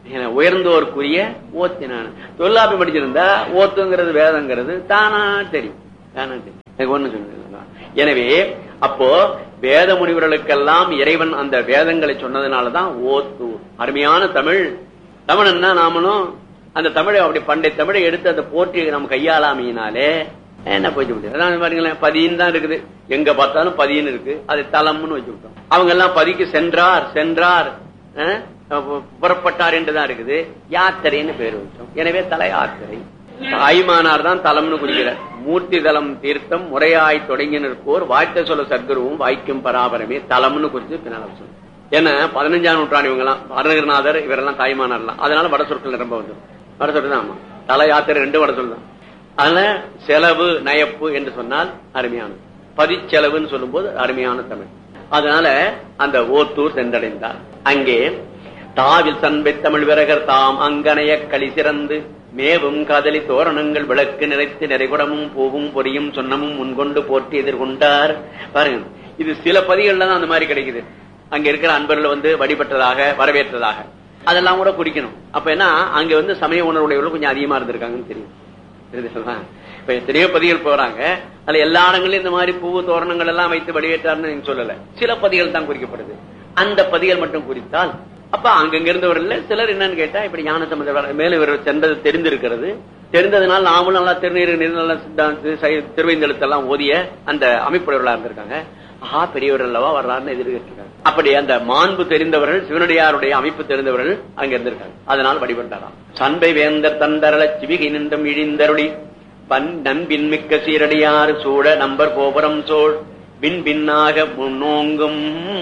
ஏன்னா, உயர்ந்தோருக்குரிய ஓத்தினான தொல்லாப்பி படிச்சிருந்தா ஓத்துங்கிறது வேதங்கிறது தானா தெரியும் தானா தெரியும் எனக்கு ஒண்ணு சொல்லுங்க எனவே அப்போ வேத முனிவர்களுக்கெல்லாம் இறைவன் அந்த வேதங்களை சொன்னதுனாலதான் ஓத்தூர் அருமையான தமிழ் தமிழன்னா நாமளும் அந்த தமிழை அப்படி பண்டை தமிழை எடுத்து அந்த போற்றி நம்ம கையாளாமையினாலே என்ன போயிட்டு முடியாது அதான் பாருங்களேன் பதின்னு தான் இருக்குது எங்க பார்த்தாலும் பதின்னு இருக்கு அது தலம்னு வச்சு விட்டோம் அவங்க எல்லாம் பதிக்கு சென்றார் சென்றார் அஹ், புறப்பட்டார் என்றுதான் இருக்குது யாத்திரைன்னு பேர் வச்சோம் எனவே தல யாத்திரை தாய்மானார் தான் தலம்னு குறிக்கிறார் மூர்த்தி தலம் தீர்த்தம் முறையாய் தொடங்கி நிற்போர் வாய்த்த சொல்ல சத்குருவும் வாய்க்கும் பராபரமே தலம்னு குறித்து பின்னால் சொல்லணும் ஏன்னா பதினஞ்சாம் நூற்றாண்டு இவங்க எல்லாம் அருணகிரிநாதர் இவரெல்லாம் தாய்மானார்லாம் அதனால வட சொற்கள் நிரம்ப வந்துடும் வட சொற்கள் தான் ஆமா தல யாத்திரை ரெண்டு வட சொல் தான் அதனால செலவு நயப்பு என்று சொன்னால் அருமையானது பதிச்செலவுன்னு சொல்லும்போது அருமையான தமிழ் அதனால அந்த ஓத்தூர் சென்றடைந்தார் அங்கே தாவில் சண்பை தமிழ் விரகர் தாம் அங்கனைய களி சிறந்து மேவும் காதலி தோரணங்கள் விளக்கு நிறைத்து நிறைகுடமும் பூவும் பொரியும் சொன்னமும் முன்கொண்டு போற்றி எதிர்கொண்டார் பாருங்க இது சில பதிகள்ல தான் அந்த மாதிரி கிடைக்குது அங்க இருக்கிற அன்பர்கள் வந்து வழிபட்டதாக வரவேற்றதாக அதெல்லாம் கூட குறிக்கணும் அப்ப என்ன அங்க வந்து சமய உணர்வுடையவர்கள் கொஞ்சம் அதிகமா இருந்திருக்காங்கன்னு தெரியும் தெரியுதுங்களா? இப்ப எத்தனையோ பதிகள் போறாங்க அதுல எல்லா இடங்களிலும் இந்த மாதிரி பூ தோரணங்கள் எல்லாம் வைத்து வடிவேற்றார்னு நீங்க சொல்லல சில பதிகள் தான் குறிக்கப்படுது அந்த பதிகள் மட்டும் குறித்தால் அப்ப அங்கங்க இருந்தவர்கள் சிலர் என்னன்னு கேட்டா இப்படி ஞான சம்பந்த மேல இவர் சென்றது தெரிந்திருக்கிறது தெரிந்ததுனால நாமளும் நல்லா திருநீர் நீர் நல்லா சித்தாந்து சை- திருவைந்தெழுத்தெல்லாம் ஓதிய அந்த அமைப்புடையவர்களா இருந்திருக்காங்க ஆஹா பெரியவர் அல்லவா வர்றாருன்னு எதிர்க்கிட்டு அப்படி அந்த மாண்பு தெரிந்தவர்கள் சிவனடியாருடைய அமைப்பு தெரிந்தவர்கள் அங்க இருந்திருக்காங்க அதனால் வழிபட்டாராம் சண்பை வேந்தர் தந்தரள சிவிகை நின்றும் இழிந்தருளி பன் நண்பின் மிக்க சீரடியார் சூழ நம்பர் கோபுரம் சோழ் பின் பின்னாக முன்னோங்கும்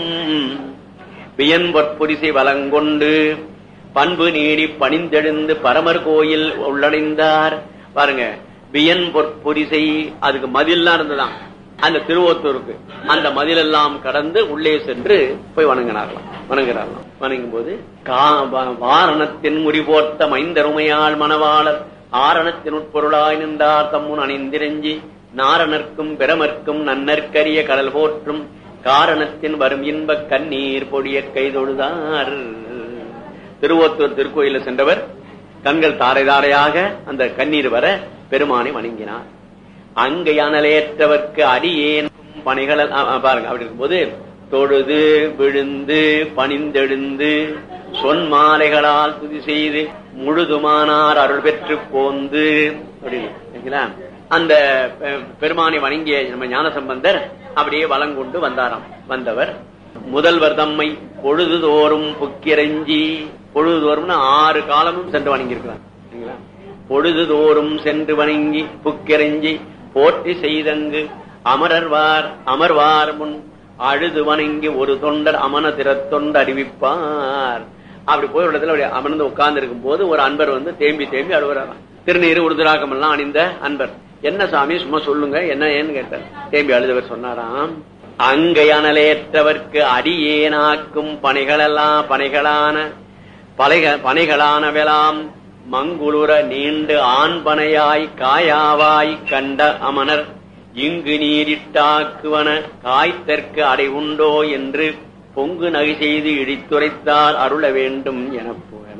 வியன்பொற்புரிசை வலங்கொண்டு பண்பு நீடி பணிந்தெழுந்து பரமர் கோயில் உள்ளடைந்தார் பாருங்க வியன் பொற்புரிசை அதுக்கு மதில்லாம் இருந்ததாம் அந்த திருவோத்தூருக்கு அந்த மதிலெல்லாம் கடந்து உள்ளே சென்று போய் வணங்கினார்களாம் வணங்குறார்களாம் வணங்கும் போது கா- வா- வாரணத்தின் முறிபோர்த்த மைந்தருமையாள் மணவாளர் ஆரணத்தின் உட்பொருளாய் நின்றார் தம்முன் அணிந்திரஞ்சி நாரணர்க்கும் பிரமர்க்கும் நன்னற்கரிய கடல் போற்றும் காரணத்தின் வரும் இன்ப கண்ணீர் பொடிய கைதொழுதார் திருவோத்தூர் திருக்கோயில சென்றவர் கண்கள் தாரை தாரையாக அந்த கண்ணீர் வர பெருமானை வணங்கினார் அங்கு அனலேற்றவர்க்கு அடியேன் பணிகள் பாருங்க அப்படி இருக்கும்போது தொழுது விழுந்து பணிந்தெழுந்து சொன்மாலைகளால் துதி செய்து முழுதுமானார் அருள் பெற்று போந்து அப்படின்னு சரிங்களா? அந்த பெ- பெருமானை வணங்கிய நம்ம ஞானசம்பந்தர் அப்படியே வளங்கொண்டு வந்தாராம் வந்தவர் முதல்வர் தம்மை பொழுதுதோறும் புக்கிரஞ்சி பொழுதுதோறும்னு ஆறு காலமும் சென்று வணங்கியிருக்கிறார் சரிங்களா? பொழுதுதோறும் சென்று வணங்கி புக்கிரஞ்சி போற்றி செய்தங்கு அமரர்வார் அமர்வார் முன் அழுது வணங்கி ஒரு தொண்டர் அமன திறத்தொண்டு அறிவிப்பார் அப்படி போய் ஒரு இடத்துல அப்படி அமர்ந்து உட்கார்ந்து இருக்கும் போது ஒரு அன்பர் வந்து தேம்பி தேம்பி அழுகுறாராம் திருநீர் உருதுராகம் எல்லாம் அணிந்த அன்பர் என்ன சாமி சும்மா சொல்லுங்க என்ன ஏன்னு கேட்டார் தேம்பி அழுதவர் சொன்னாராம் அங்கை அனலேற்றவர்க்கு அடியேனாக்கும் பணிகளெல்லாம் பணிகளான பலைக பனைகளானவெலாம் மங்குளுர நீண்டு ஆண்பனையாய் காயாவாய் கண்ட அமனர் இங்கு நீரிட்டாக்குவன காய்த்தற்கு அடை உண்டோ என்று பொங்கு நகை செய்து இடித்துரைத்தார் அருள வேண்டும் என புகழ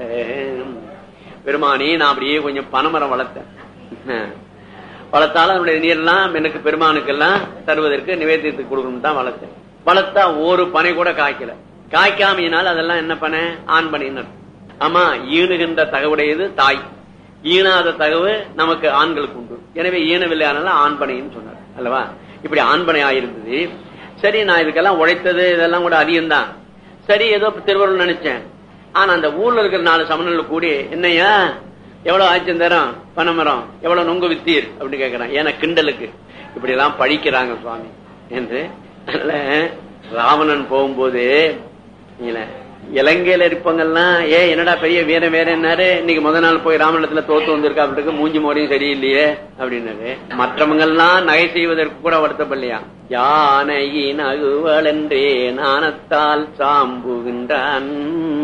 பெருமானே நான் அப்படியே கொஞ்சம் பனைமரம் வளர்த்தேன் வளர்த்தாலும் அதனுடைய நீர்லாம் எனக்கு பெருமானுக்கெல்லாம் தருவதற்கு நிவேதியத்துக்கு கொடுக்கணும் தான் வளர்த்தேன் வளர்த்தா ஒரு பனை கூட காய்க்கல காய்க்காமையினால் அதெல்லாம் என்ன பனை ஆண் பனைன்னு ஆமா ஈணுகின்ற தகவுடையது தாய் ஈனாத தகவு நமக்கு ஆண்களுக்கு உண்டு எனவே ஈனவில்லை ஆனாலும் ஆண் பனைன்னு சொன்னார் அல்லவா இப்படி ஆண் பனை ஆயிருந்தது சரி நான் இதுக்கெல்லாம் உழைத்தது இதெல்லாம் கூட அதிகம்தான் சரி ஏதோ திருவருள் நினைச்சேன் ஆனா அந்த ஊர்ல இருக்கிற நாலு சமணர்கள் கூடி என்னையா எவ்வளவு ஆச்சும் தரம் பனைமரம் எவ்வளவு நொங்கு வித்தீர் அப்படின்னு கேக்குறான் ஏன்னா கிண்டலுக்கு இப்படி எல்லாம் பழிக்கிறாங்க சுவாமி என்று அதனால ராவணன் போகும்போது இல்ல இலங்கையில இருப்பவங்கெல்லாம் ஏ என்னடா பெரிய வீர வேற என்னாரு இன்னைக்கு முத நாள் போய் ராமணத்துல தோத்து வந்திருக்கா அப்படின்ட்டு மூஞ்சி மோடியும் சரியில்லையே அப்படின்னாரு மற்றவங்க எல்லாம் நகை செய்வதற்கு கூட வருத்தப்படலையா யானையின் அகுவல் என்றே நாணத்தால் சாம்புகின்றான்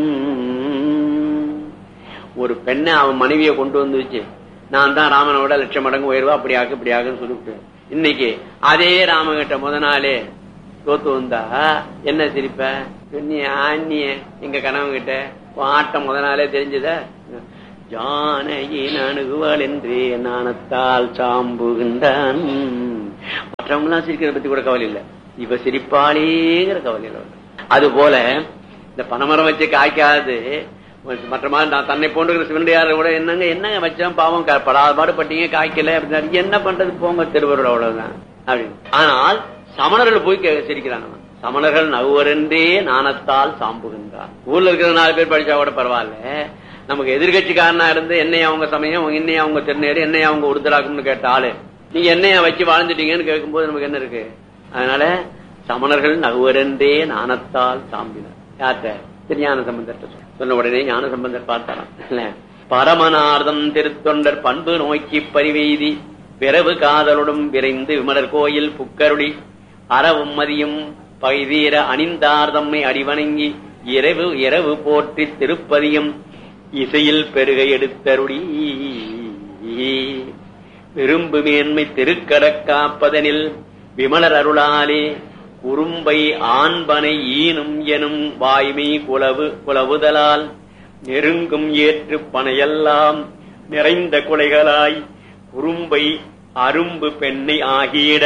ஒரு பெண்ணை அவன் மனைவியை கொண்டு வந்து வச்சு நான் தான் ராமனை விட லட்சம் மடங்கு உயர்வா அப்படி ஆக்கு இப்படி ஆகுன்னு சொல்லிவிட்டு இன்னைக்கு அதே ராமகிட்ட முத நாளே தோத்து வந்தா என்ன சிரிப்ப சொன்னிய ஆண்ணிய எங்க கணவன் கிட்ட பாட்டம் முத நாளே தெரிஞ்சத ஜானகின் அணுகுவாள் என்றே நாணத்தால் சாம்புகின்றான் மற்றவங்க எல்லாம் சிரிக்கிறத பத்தி கூட கவலை இல்ல இவ சிரிப்பாளேங்கிற கவலை இல்ல அது போல இந்த பனைமரம் வச்சு காய்க்காது மற்ற மாதிரி நான் தன்னை போன்ற சிவனடியார கூட என்னங்க என்னங்க வச்சோம் பாவம் க- படாத பாடுபட்டீங்க காய்க்கல அப்படின்னு என்ன பண்றது போங்க திருவருள் அவ்வளவுதான் அப்படின்னு ஆனால் சமணர்கள் போய் கே- சிரிக்கிறாங்க அவன். சமணர்கள் நகுவரென்றே நாணத்தால் சாம்புகின்றார் ஊர்ல இருக்கிற நாலு பேர் படிச்சா கூட பரவாயில்ல நமக்கு எதிர்கட்சிக்காரனா இருந்து என்னைய அவங்க சமயம் என்னைய அவங்க திருநேடு என்னைய அவங்க உறுதலாக்கும்னு கேட்ட ஆளு நீங்க என்னைய வச்சு வாழ்ந்துட்டீங்கன்னு கேட்கும்போது நமக்கு என்ன இருக்கு அதனால சமணர்கள் நகுவரென்றே நாணத்தால் சாம்பினார் யார்கிட்ட திருஞான சம்பந்தர் சொன்ன உடனே ஞான சம்பந்தர் பார்த்தாராம் இல்ல பரமனார்தம் திருத்தொண்டர் பண்பு நோக்கி பரிவெய்தி பிறவு காதலுடன் விரைந்து விமலர் கோயில் புக்கருளி அறவும் மதியும் பைதீர அணிந்தார் தம்மை அடிவணங்கி இரவு இரவு போற்றி திருப்பதியும் இசையில் பெருக எடுத்தருளி விரும்பு மேன்மை திருக்கடக்காப்பதனில் விமலர் அருளாலே குறும்பை ஆண்பனை ஈனும் எனும் வாய்மை குலவு குலவுதலால் நெருங்கும் ஏற்று பனையெல்லாம் நிறைந்த குலைகளாய் குறும்பை அரும்பு பெண்ணை ஆகியிட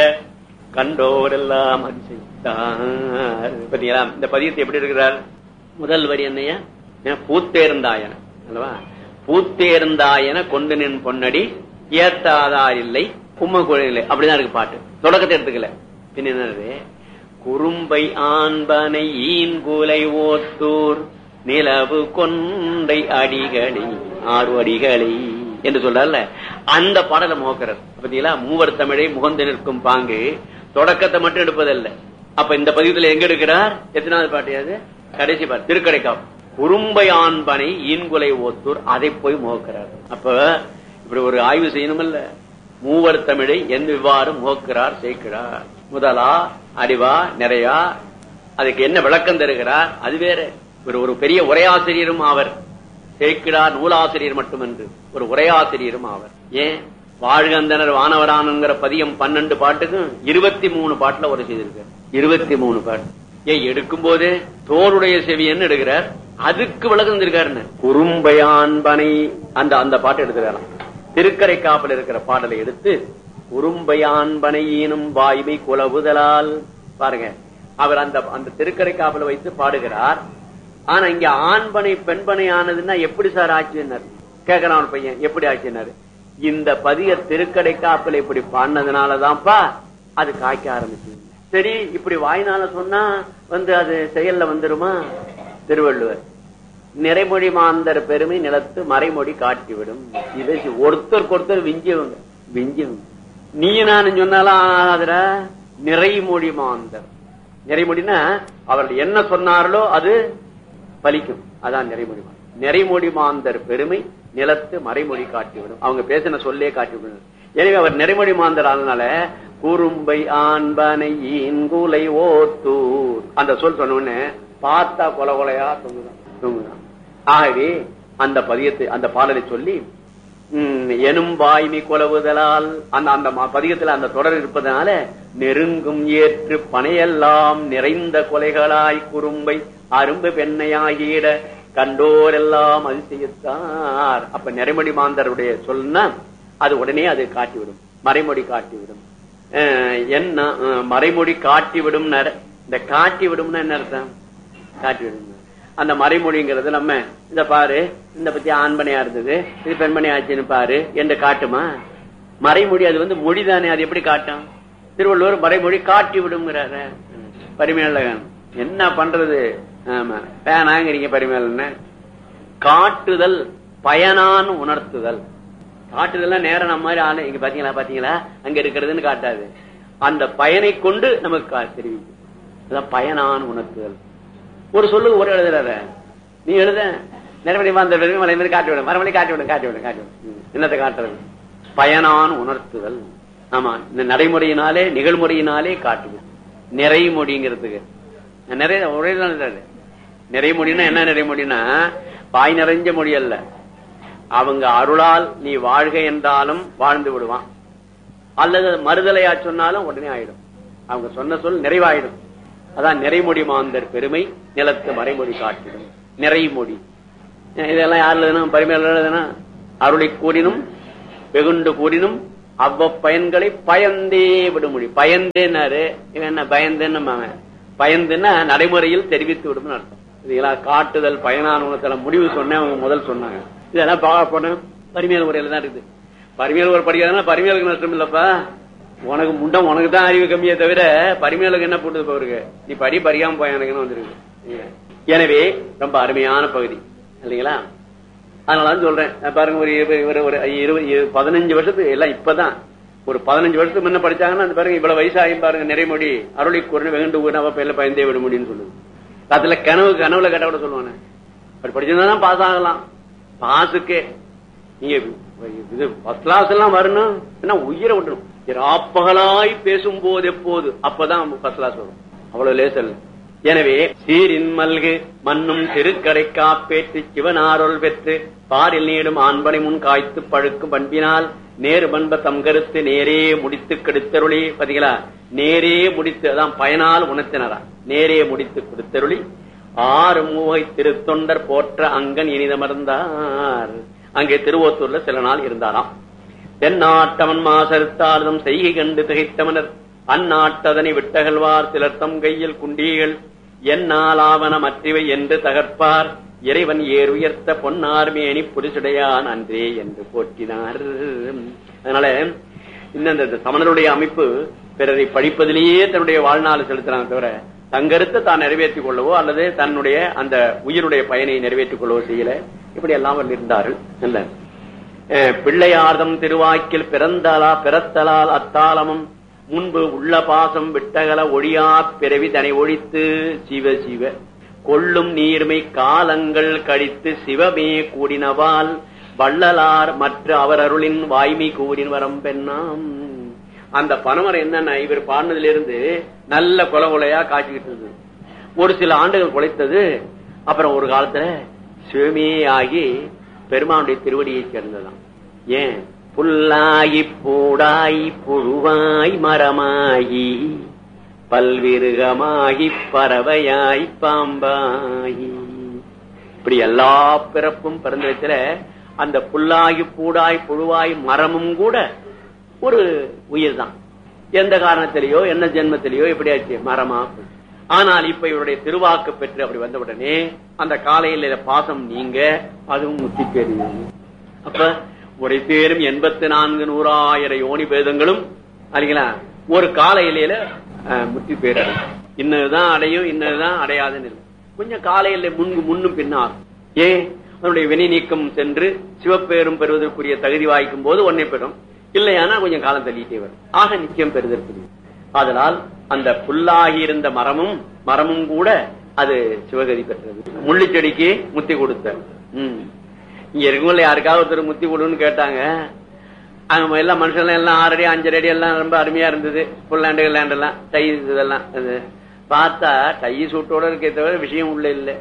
கண்டோரெல்லாம் அதிசயித்தார் பாத்தீங்களா இந்த பதியத்தை எப்படி இருக்கிறார் முதல் வரி என்னையா ஏன் பூத்தேர்ந்தாயன அல்லவா பூத்தேர்ந்தாயன கொண்டு நின் பொன்னடி ஏத்தாதார் இல்லை கும்ம குழையில்லை அப்படிதான் இருக்கு பாட்டு தொடக்கத்தை எடுத்துக்கல பின்ன என்னது குறும்பை ஆண்பனை ஈன்குலை ஓத்தூர் நிலவு கொண்டை அடிகளை ஆறு அடிகளை என்று சொல்றாருல அந்த பாடலை முகக்கிறார் பாத்தீங்களா மூவர் தமிழை முகந்து நிற்கும் பாங்கு தொடக்கத்தை மட்டும் எடுப்பதல்ல அப்ப இந்த பதிவுல எங்க எடுக்கிறார் எத்தனாவது பாட்டு அது கடைசி பாட்டு திருக்கடைக்காப்பு குறும்பை ஆண்பனை ஈன்குலை ஓத்தூர் அதை போய் முகக்கிறார் அப்ப இப்படி ஒரு ஆய்வு செய்யணுமல்ல மூவர் தமிழை எந்த இவ்வாறு முகக்கிறார் சேர்க்கிறார் முதலா அடிவா நிறையா அதுக்கு என்ன விளக்கம் தருகிறார் அது வேற ஒரு ஒரு பெரிய உரையாசிரியரும் ஆவர் சேர்க்கிறார் நூலாசிரியர் மட்டுமன்று ஒரு உரையாசிரியரும் ஆவர் ஏன் வாழ்கந்தனர் வானவரானுங்கிற பதியம் பன்னெண்டு பாட்டுக்கும் இருபத்தி மூணு பாட்டுல ஒரு செய்திருக்கார் இருபத்தி மூணு பாட்டு ஏன் எடுக்கும் போது தோளுடைய செவியன்னு எடுக்கிறார் அதுக்கு விளக்கம் தந்திருக்காருன்னு குறும்பையான்பனை அந்த அந்த பாட்டு எடுத்துக்கலாம் திருக்கரை காப்பில் இருக்கிற பாடலை எடுத்து குறும்பையான்பனை ஈனும் வாய்மை குலவுதலால் பாருங்க அவர் அந்த அந்த திருக்கரை காப்பில் வைத்து பாடுகிறார் ஆனா இங்க ஆண்பனை பெண்பனை ஆனதுன்னா எப்படி சார் ஆச்சுன்னாரு கேக்குறான் ஒரு பையன் எப்படி ஆச்சுன்னாரு இந்த பதிய திருக்கடை காப்பில் இப்படி பாடினதுனாலதான்ப்பா அது காய்க்க ஆரம்பிச்சு சரி இப்படி வாய்னால சொன்னா வந்து அது செயல்ல வந்துருமா திருவள்ளுவர் நிறைமொழி மாந்தர் பெருமை நிலத்து மறைமொழி காட்டிவிடும் இதை ஒருத்தருக்கு ஒருத்தர் விஞ்சியவங்க விஞ்சியவங்க நீ நானும் சொன்னாலும் ஆகாதுடா நிறைமொழி மாந்தர் நிறைமொழினா அவர்கள் என்ன சொன்னார்களோ அது பலிக்கும் அதான் நிறைமொழி மாந்தர் நிறைமொழி மாந்தர் பெருமை நிலத்து மறைமொழி காட்டிவிடும் அவங்க பேசின சொல்லே காட்டிவிடும் எனவே அவர் நிறைமொழி மாந்தர் ஆனதுனால குறும்பை ஆண்பனை ஈன்குலை ஓத்தூர் அந்த சொல் சொன்ன உடனே பார்த்தா கொலை கொலையா தொங்குதான் தொங்குதான் ஆகவே அந்த பதியத்தை அந்த பாடலை சொல்லி உம், எனும் வாய்மை கொலவுதலால் அந்த அந்த ம- பதிகத்துல அந்த தொடர் இருப்பதனால நெருங்கும் ஏற்று பனையெல்லாம் நிறைந்த கொலைகளாய் குறும்பை அரும்பு பெண்ணையாகிட கண்டோரெல்லாம் அதிசயித்தார் அப்ப நிறைமொழி மாந்தருடைய சொல்னா அது உடனே அது காட்டிவிடும் மறைமொழி காட்டிவிடும் அஹ், என்ன அஹ், மறைமொழி காட்டிவிடும் இந்த காட்டிவிடும்னா என்ன அர்த்தம் காட்டிவிடும் அந்த மறைமொழிங்கிறது நம்ம இந்த பாரு இந்த பத்தி ஆண்மனையா இருந்தது இது பெண்மணி ஆச்சுன்னு பாரு என்று காட்டுமா மறைமொழி அது வந்து மொழிதானே அது எப்படி காட்டும் திருவள்ளுவர் மறைமொழி காட்டி விடுங்கிறாரு பரிமையாளகன் என்ன பண்றது ஆமா வேணாங்கிறீங்க பரிமையாளன்னு காட்டுதல் பயனான் உணர்த்துதல் காட்டுதல்லாம் நேரம் நம்ம மாதிரி ஆளு இங்க பாத்தீங்களா பாத்தீங்களா அங்க இருக்கிறதுன்னு காட்டாது அந்த பயனை கொண்டு நமக்கு கா- தெரிவிக்கும் அதான் பயனான் உணர்த்துதல் ஒரு சொல்லுக்கு ஒரு எழுதுறாரு நீ எழுத நிறைவடி அந்த மலை மாதிரி காட்டி விடும் மறுமொழி காட்டி விடும் காட்டி விடும் காட்டி விடும் ம். என்னத்தை காட்டுறது பயனான் உணர்த்துதல் ஆமா இந்த நடைமுறையினாலே நிகழ்முறையினாலே காட்டுது நிறைமொழிங்கிறதுக்கு நிறைய ஒரே தான் எழுதுறாரு. நிறைமொழின்னா என்ன நிறைமொழின்னா வாய் நிறைஞ்ச மொழி அல்ல அவங்க அருளால் நீ வாழ்க என்றாலும் வாழ்ந்து விடுவான் அல்லது மறுதலையா சொன்னாலும் உடனே ஆயிடும் அவங்க சொன்ன சொல் நிறைவாயிடும் அதான் நிறைமொழி மாந்தர் பெருமை நிலத்து மறைமொழி காட்டிடும் நிறைமொழி இதெல்லாம் யாருல எழுதுனா பரிமையில எழுதுனா அருளை கூறினும் வெகுண்டு கூறினும் அவ்வ பயன்களை பயந்தே விடுமொழி பயந்தேன்னாரு இவன் என்ன பயந்தேன்னு அவன் பயந்துன்னா நடைமுறையில் தெரிவித்து விடும்னு அர்த்தம் இதெல்லாம் காட்டுதல் பயனான உணத்துல முடிவு சொன்னேன் அவங்க முதல் சொன்னாங்க இதெல்லாம் பார்க்க போனேன் பரிமையல் முறையில தான் இருக்குது பரிமையல் ஒரு படிக்கிறதுனா பரிமையலுக்கு நஷ்டம் இல்லப்பா உனக்கு முண்டம் உனக்கு தான் அறிவு கம்மியே தவிர பரிமையலுக்கு என்ன போட்டுது பவருக்கு நீ படி பறியாம போய் எனக்குன்னு வந்துருக்கு எனவே ரொம்ப அருமையான பகுதி இல்லைங்களா அதனால தான் சொல்றேன் நான் பாருங்க ஒரு இரு- ஒரு ஒரு இருபது இரு- பதினஞ்சு வருஷத்துக்கு எல்லாம் இப்பதான் ஒரு பதினஞ்சு வருஷத்துக்கு முன்ன படிச்சாங்கன்னா அந்த பாருங்க இவ்வளவு வயசாகும் பாருங்க நிறைமொழி அருளி குரல் வெகுண்டு ஊர் அவ பேர்ல பயந்தே விட முடியும்னு சொல்லுது அதுல கனவு கனவுல கேட்டா கூட சொல்லுவானே அப்படி படிச்சிருந்தா பாஸ் ஆகலாம் பாஸுக்கே நீங்க இது ஃபர்ஸ்ட் கிளாஸ் எல்லாம் வரணும் என்ன உயிரை விட்டணும் ராப்பகலாய் பேசும் போது எப்போது அப்பதான் ஃபர்ஸ்ட் கிளாஸ் வரும் அவ்வளவு லேசல் எனவே சீரின் மல்கு மண்ணும் திருக்கடை காப்பேற்று சிவனாரோல் பெற்று பாரில் நீடும் ஆண்பனை முன் காய்த்து பழுக்கும் பண்பினால் நேரு பண்ப தம் கருத்து நேரே முடித்து கெடுத்தருளி பாத்தீங்களா நேரே முடித்து அதான் பயனால் உணர்த்தினரா நேரே முடித்து கொடுத்தருளி ஆறு மூவை திருத்தொண்டர் போற்ற அங்கன் இனிதமர்ந்தார் அங்கே திருவோத்தூர்ல சில நாள் இருந்தாராம் தென்னாட்டவன் மாசறுத்தாலும் செய்கை கண்டு திகைத்தமனர் அந்நாட்டதனை விட்டகழ்வார் சிலர் தம் கையில் குண்டீகள் எந்நாளாவன மற்றவை என்று தகர்ப்பார் இறைவன் ஏர் உயர்த்த பொன்னார் மேனி புரிசுடையான் அன்றே என்று போற்றினார் அதனால இன்னும் இந்த சமணருடைய அமைப்பு பிறரை படிப்பதிலேயே தன்னுடைய வாழ்நாள் செலுத்துறாங்க தவிர தங்கருத்தை தான் நிறைவேற்றிக் கொள்ளவோ அல்லது தன்னுடைய அந்த உயிருடைய பயனை நிறைவேற்றிக் கொள்ளவோ செய்யல இப்படி எல்லாம் அவர்கள் இருந்தார்கள் இல்ல அஹ் பிள்ளையார்தம் திருவாக்கில் பிறந்தலா பிறத்தலால் அத்தாளமும் முன்பு உள்ள பாசம் விட்டகல ஒழியா பிறவி தனை ஒழித்து சிவ சிவ கொள்ளும் நீர்மை காலங்கள் கழித்து சிவமே கூடினவால் வள்ளலார் மற்ற அவர் அருளின் வாய்மை கூறின் வரம் பெண்ணாம் அந்த பனமரம் என்னன்னா இவர் பாடினதிலிருந்து நல்ல கொலை கொலையா காய்ச்சிக்கிட்டு இருந்தது ஒரு சில ஆண்டுகள் குலைத்தது அப்புறம் ஒரு காலத்துல சிவமே ஆகி பெருமானுடைய திருவடியை சேர்ந்ததாம் ஏன் புல்லாகி பூடாய் புழுவாய் மரமாகி பல்விருகமாகி பறவையாய் பாம்பாகி இப்படி எல்லா பிறப்பும் பிறந்தத்துல அந்த புல்லாகி பூடாய் புழுவாய் மரமும் கூட ஒரு உயிர் தான் எந்த காரணத்திலேயோ என்ன ஜென்மத்திலேயோ எப்படியாச்சு மரமா ஆனால் இப்ப இவருடைய திருவாக்கு பெற்று அப்படி வந்த உடனே அந்த காலையில பாசம் நீங்க அதுவும் முத்தி பெறும் அப்ப உரை பேரும் எண்பத்தி நான்கு நூறாயிரம் யோனி பேதங்களும் அல்லீங்களா ஒரு காலையில முத்தி பேர் அடையும் இன்னதுதான் அடையும் இன்னதுதான் அடையாதுன்னு இல்லை கொஞ்சம் காலையில முன்பு முன்னும் பின்னார் ஏன் அதனுடைய வினை நீக்கம் சென்று சிவப்பேரும் பெறுவதற்குரிய தகுதி வாய்க்கும் போது ஒன்னே பெறும் இல்லையானா கொஞ்சம் காலம் தள்ளிட்டே வரும் ஆக நிச்சயம் பெறுதற்குரிய அதனால் அந்த புல்லாகி இருந்த மரமும் மரமும் கூட அது சிவகதி பெற்றது முள்ளிச்செடிக்கு முத்தி கொடுத்த உம் இங்க இருக்கவங்கள யாருக்காவது ஒருத்தர் முத்தி கொடுன்னு கேட்டாங்க அங்க எல்லாம் மனுஷன் எல்லாம் ஆறு அடி அஞ்சரை அடி எல்லாம் ரொம்ப அருமையா இருந்தது புல்லாண்டு லேண்ட் எல்லாம் டை இதெல்லாம் அது பார்த்தா டை சூட்டோட இருக்கே தவிர விஷயம் உள்ள இல்லை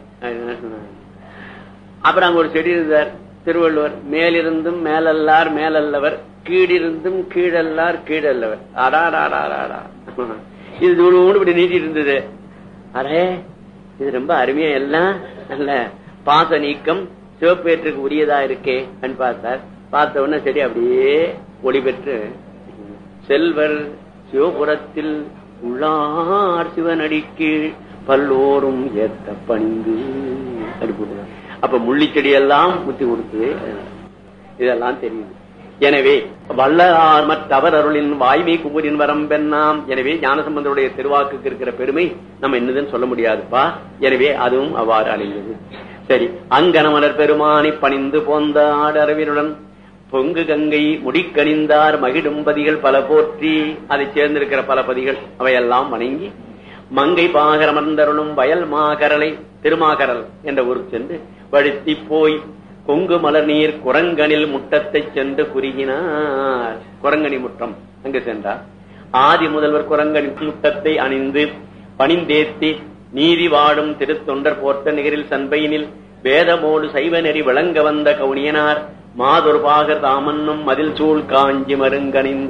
அப்புறம் அங்க ஒரு செடி இருந்தார் திருவள்ளுவர் மேலிருந்தும் மேலல்லார் மேலல்லவர் கீழிருந்தும் கீழல்லார் கீழல்லவர் அடாடாடாடா இது தூணு இப்படி நீட்டிட்டு இருந்தது அரே இது ரொம்ப அருமையா எல்லாம் நல்ல பாச நீக்கம் சிவப்பேற்றுக்கு உரியதா இருக்கே பார்த்தார் பார்த்த உடனே சரி அப்படியே ஒளி பெற்று செல்வர் சிவபுரத்தில் உள்ளார் சிவனடிக்கு பல்லோரும் ஏத்த பணிந்து அப்படி போட்டுருக்காங்க. அப்ப முள்ளிச்செடி எல்லாம் முத்தி கொடுத்தது இதெல்லாம் தெரியுது எனவே வள்ளலார் மற்றவர் அருளின் வாய்மை குமரின் வரம் பெண்ணாம் எனவே ஞானசம்பந்தருடைய திருவாக்குக்கு இருக்கிற பெருமை நம்ம என்னதுன்னு சொல்ல முடியாதுப்பா எனவே அதுவும் அவ்வாறு அழிந்தது சரி அங்கனமலர் பெருமானை பணிந்து போந்த ஆடரவினுடன் பொங்கு கங்கை முடிக்கணிந்தார் மகிடும் பதிகள் பல போற்றி அதை சேர்ந்திருக்கிற பல பதிகள் அவையெல்லாம் வணங்கி மங்கை பாகரமர்ந்தருளும் வயல் மாகரலை திருமாகரல் என்ற ஊருக்கு சென்று வழுத்தி போய் கொங்கு மலர் நீர் குரங்கனில் முட்டத்தை சென்று குறுகினார் குரங்கனி முற்றம் அங்கு சென்றார் ஆதி முதல்வர் குரங்கனி முட்டத்தை அணிந்து பணிந்தேத்தி நீதி வாடும் திருத்தொண்டர் போர்த்த நிகரில் சண்பையினில் வேதமோடு சைவ நெறி விளங்க வந்த கவுனியனார் மாதொரு பாகர் தாமன்னும் மதில் சூழ் காஞ்சி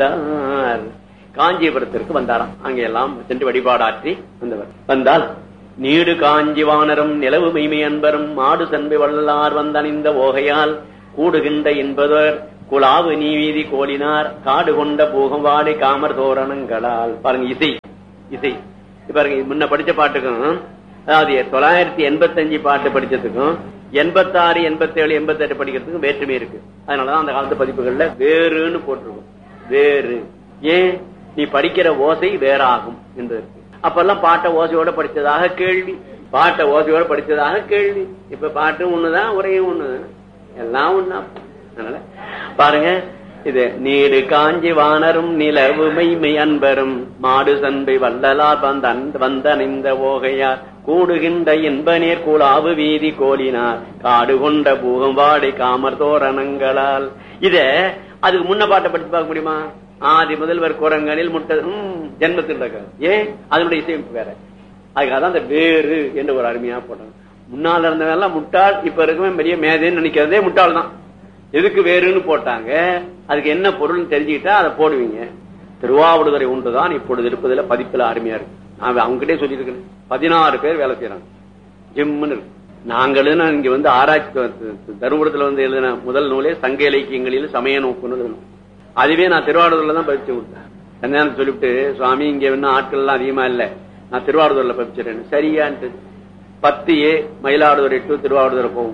மருங்கணிந்தார் காஞ்சிபுரத்திற்கு வந்தாராம் அங்கே எல்லாம் சென்று வழிபாடாற்றி வந்தவர் வந்தால் நீடு காஞ்சி வானரும் நிலவு மெய்மை அன்பரும் மாடு சன்பை வள்ளலார் வந்தணிந்த ஓகையால் கூடுகின்ற என்பதர் குலாவு நீவீதி கோலினார் காடு கொண்ட பூகம் வாடி காமர் தோரணங்களால் பாருங்க இசை இசை இப்ப பாருங்க முன்ன படிச்ச பாட்டுக்கும் அதாவது தொள்ளாயிரத்தி எண்பத்தஞ்சு பாட்டு படிச்சதுக்கும் எண்பத்தாறு எண்பத்தேழு எண்பத்தெட்டு படிக்கிறதுக்கும் வேற்றுமை இருக்கு அதனாலதான் அந்த காலத்து பதிப்புகள்ல வேறுன்னு போட்டிருக்கும் வேறு ஏன் நீ படிக்கிற ஓசை வேறாகும் என்று இருக்கு அப்பெல்லாம் பாட்டை ஓசையோட படிச்சதாக கேள்வி பாட்டை ஓசையோட படிச்சதாக கேள்வி இப்ப பாட்டும் ஒண்ணுதான் உரையும் ஒண்ணுதான் எல்லாம் ஒண்ணா அதனால பாருங்க இது நீடு காஞ்சி வானரும் நிலவு மெய்மை அன்பரும் மாடு சன்பை வள்ளலார் வந்தன் வந்தணிந்த ஓகையார் கூடுகின்ற இன்ப நீர் கூழாவு வீதி கோலினார் காடு கொண்ட பூகம் வாடி காமர் தோரணங்களால் இத அதுக்கு முன்ன பாட்டை படிச்சு பார்க்க முடியுமா ஆதி முதல்வர் குரங்களில் முட்டை உம் ஜென்மத்தில் இருக்க ஏன் அதனுடைய இசையமைப்பு வேற அதுக்காக அந்த வேறு என்று ஒரு அருமையா போட்டாங்க முன்னால இருந்தவன் எல்லாம் முட்டாள் இப்ப இருக்கவன் பெரிய மேதைன்னு நினைக்கிறதே முட்டாள் தான் எதுக்கு வேறுன்னு போட்டாங்க அதுக்கு என்ன பொருள்னு தெரிஞ்சுக்கிட்டா அதை போடுவீங்க திருவாவடுதுறை ஒன்றுதான் இப்பொழுது இருப்பதுல பதிப்புல அருமையா இருக்கு நான் அவங்ககிட்டே சொல்லியிருக்கேன் பதினாறு பேர் வேலை செய்யறாங்க ஜிம்முன்னு இருக்கு நாங்களும் இங்க வந்து ஆராய்ச்சி தருமபுரத்துல வந்து எழுதின முதல் நூலே சங்க இலக்கியங்களில் சமய நோக்குன்னு எழுதணும் அதுவே நான் திருவாவடுதுறையில தான் பதிச்சு கொடுத்தேன் கல்யாணம் சொல்லிவிட்டு சுவாமி இங்க இன்னும் ஆட்கள் எல்லாம் அதிகமா இல்ல நான் திருவாவடுதுறையில பதிச்சிடறேன் சரியான்ட்டு பத்து ஏ மயிலாடுதுறை டு திருவாவடுதுறை போகும்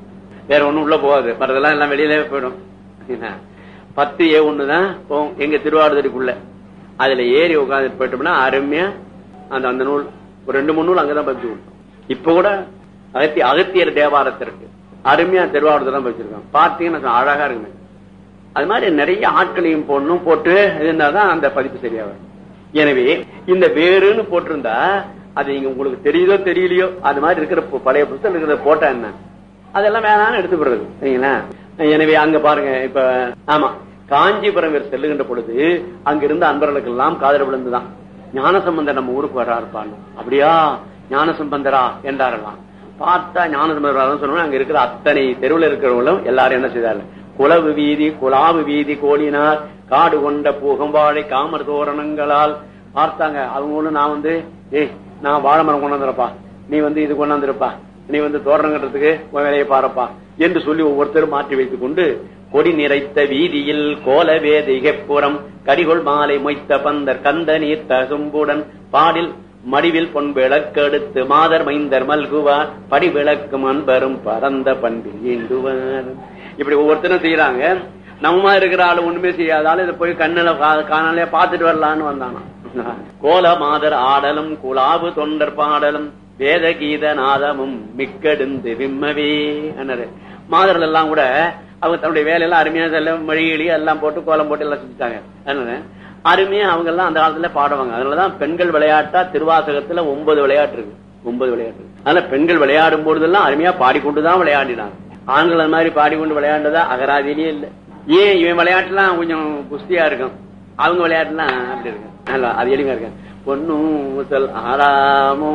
வேற ஒண்ணும் உள்ள போகாது மற்றதெல்லாம் எல்லாம் வெளியிலே போயிடும் என்ன? பத்து ஏ ஒண்ணுதான் போகும் எங்க திருவாடுதுறைக்குள்ள அதுல ஏறி உட்காந்து போயிட்டோம்னா அருமையா அந்த அந்த நூல் ஒரு ரெண்டு மூணு நூல் அங்கதான் பதிச்சு கொடுத்தோம் இப்ப கூட அகத்திய அகத்தியர் தேவாரத்திற்கு அருமையா திருவாவடுதுறை தான் வச்சிருக்கோம் பார்த்தீங்கன்னா அழகா இருக்குங்க அது மாதிரி நிறைய ஆட்களையும் போடணும் போட்டு இருந்தாதான் அந்த பதிப்பு சரியா வரும் எனவே இந்த வேறுன்னு போட்டிருந்தா அது நீங்க உங்களுக்கு தெரியுதோ தெரியலையோ அது மாதிரி இருக்கிற பு- பழைய புத்தகம் இருக்கிறத போட்டா என்ன அதெல்லாம் வேணாம்னு எடுத்துக்கிறது சரிங்களா எனவே அங்க பாருங்க இப்ப ஆமா காஞ்சிபுரம் இவர் செல்லுகின்ற பொழுது அங்க இருந்த அன்பர்களுக்கு எல்லாம் காதல் விழுந்துதான் ஞானசம்பந்தர் நம்ம ஊருக்கு வரா இருப்பாங்க அப்படியா ஞானசம்பந்தரா என்றாரெல்லாம் பார்த்தா ஞானசம்பந்தர் சொன்னா அங்க இருக்கிற அத்தனை தெருவில் இருக்கிறவங்களும் எல்லாரும் என்ன செய்தார்கள் குலவு வீதி குலாவு வீதி கோலினார் காடு கொண்ட பூகம்பாழை காமர் தோரணங்களால் பார்த்தாங்க அவங்க ஒண்ணு நான் வந்து ஏய் நான் வாழை மரம் கொண்டாந்துறப்பா நீ வந்து இது கொண்டாந்துருப்பா நீ வந்து தோரணம் கட்டுறதுக்கு உன் வேலையை பாருப்பா என்று சொல்லி ஒவ்வொருத்தரும் மாற்றி வைத்துக் கொண்டு கொடி நிறைத்த வீதியில் கோல வேதிகைப்புறம் கடிகொள் மாலை மொய்த்த பந்தர் கந்த நீர் தசும்புடன் பாடில் மடிவில் பொன் விளக்கெடுத்து மாதர் மைந்தர் மல்குவார் படி விளக்கும் அன்பரும் பரந்த பண்பில் ஏந்துவார் இப்படி ஒவ்வொருத்தரும் செய்யறாங்க நம்ம இருக்கிற ஆளு ஒண்ணுமே செய்யாதாலும் இதை போய் கண்ணுல கா- காணாலே பார்த்துட்டு வரலான்னு வந்தானா கோல மாதர் ஆடலும் குலாவு தொண்டர் பாடலும் வேத கீத நாதமும் மிக்கெடுந்து விம்மவே அண்ணாரு மாதர்கள் எல்லாம் கூட அவங்க தன்னுடைய வேலையெல்லாம் அருமையா எல்லாம் மொழிகளி எல்லாம் போட்டு கோலம் போட்டு எல்லாம் செஞ்சுட்டாங்க அதனால அருமையா அவங்க எல்லாம் அந்த காலத்துல பாடுவாங்க அதனாலதான் பெண்கள் விளையாட்டா திருவாசகத்துல ஒன்பது விளையாட்டு இருக்கு ஒன்பது விளையாட்டு இருக்கு. அதனால பெண்கள் விளையாடும் பொழுதெல்லாம் அருமையா பாடிக்கொண்டுதான் விளையாடினாங்க ஆண்கள் அந்த மாதிரி பாடிக்கொண்டு விளையாண்டதா அகராதியிலேயே இல்ல ஏன் இவன் விளையாட்டுலாம் கொஞ்சம் குஸ்தியா இருக்கும் அவங்க விளையாட்டுலாம் அப்படி இருக்கு நல்லா அது எளிமையா இருக்கு பொண்ணும் முதல் ஆறாமோ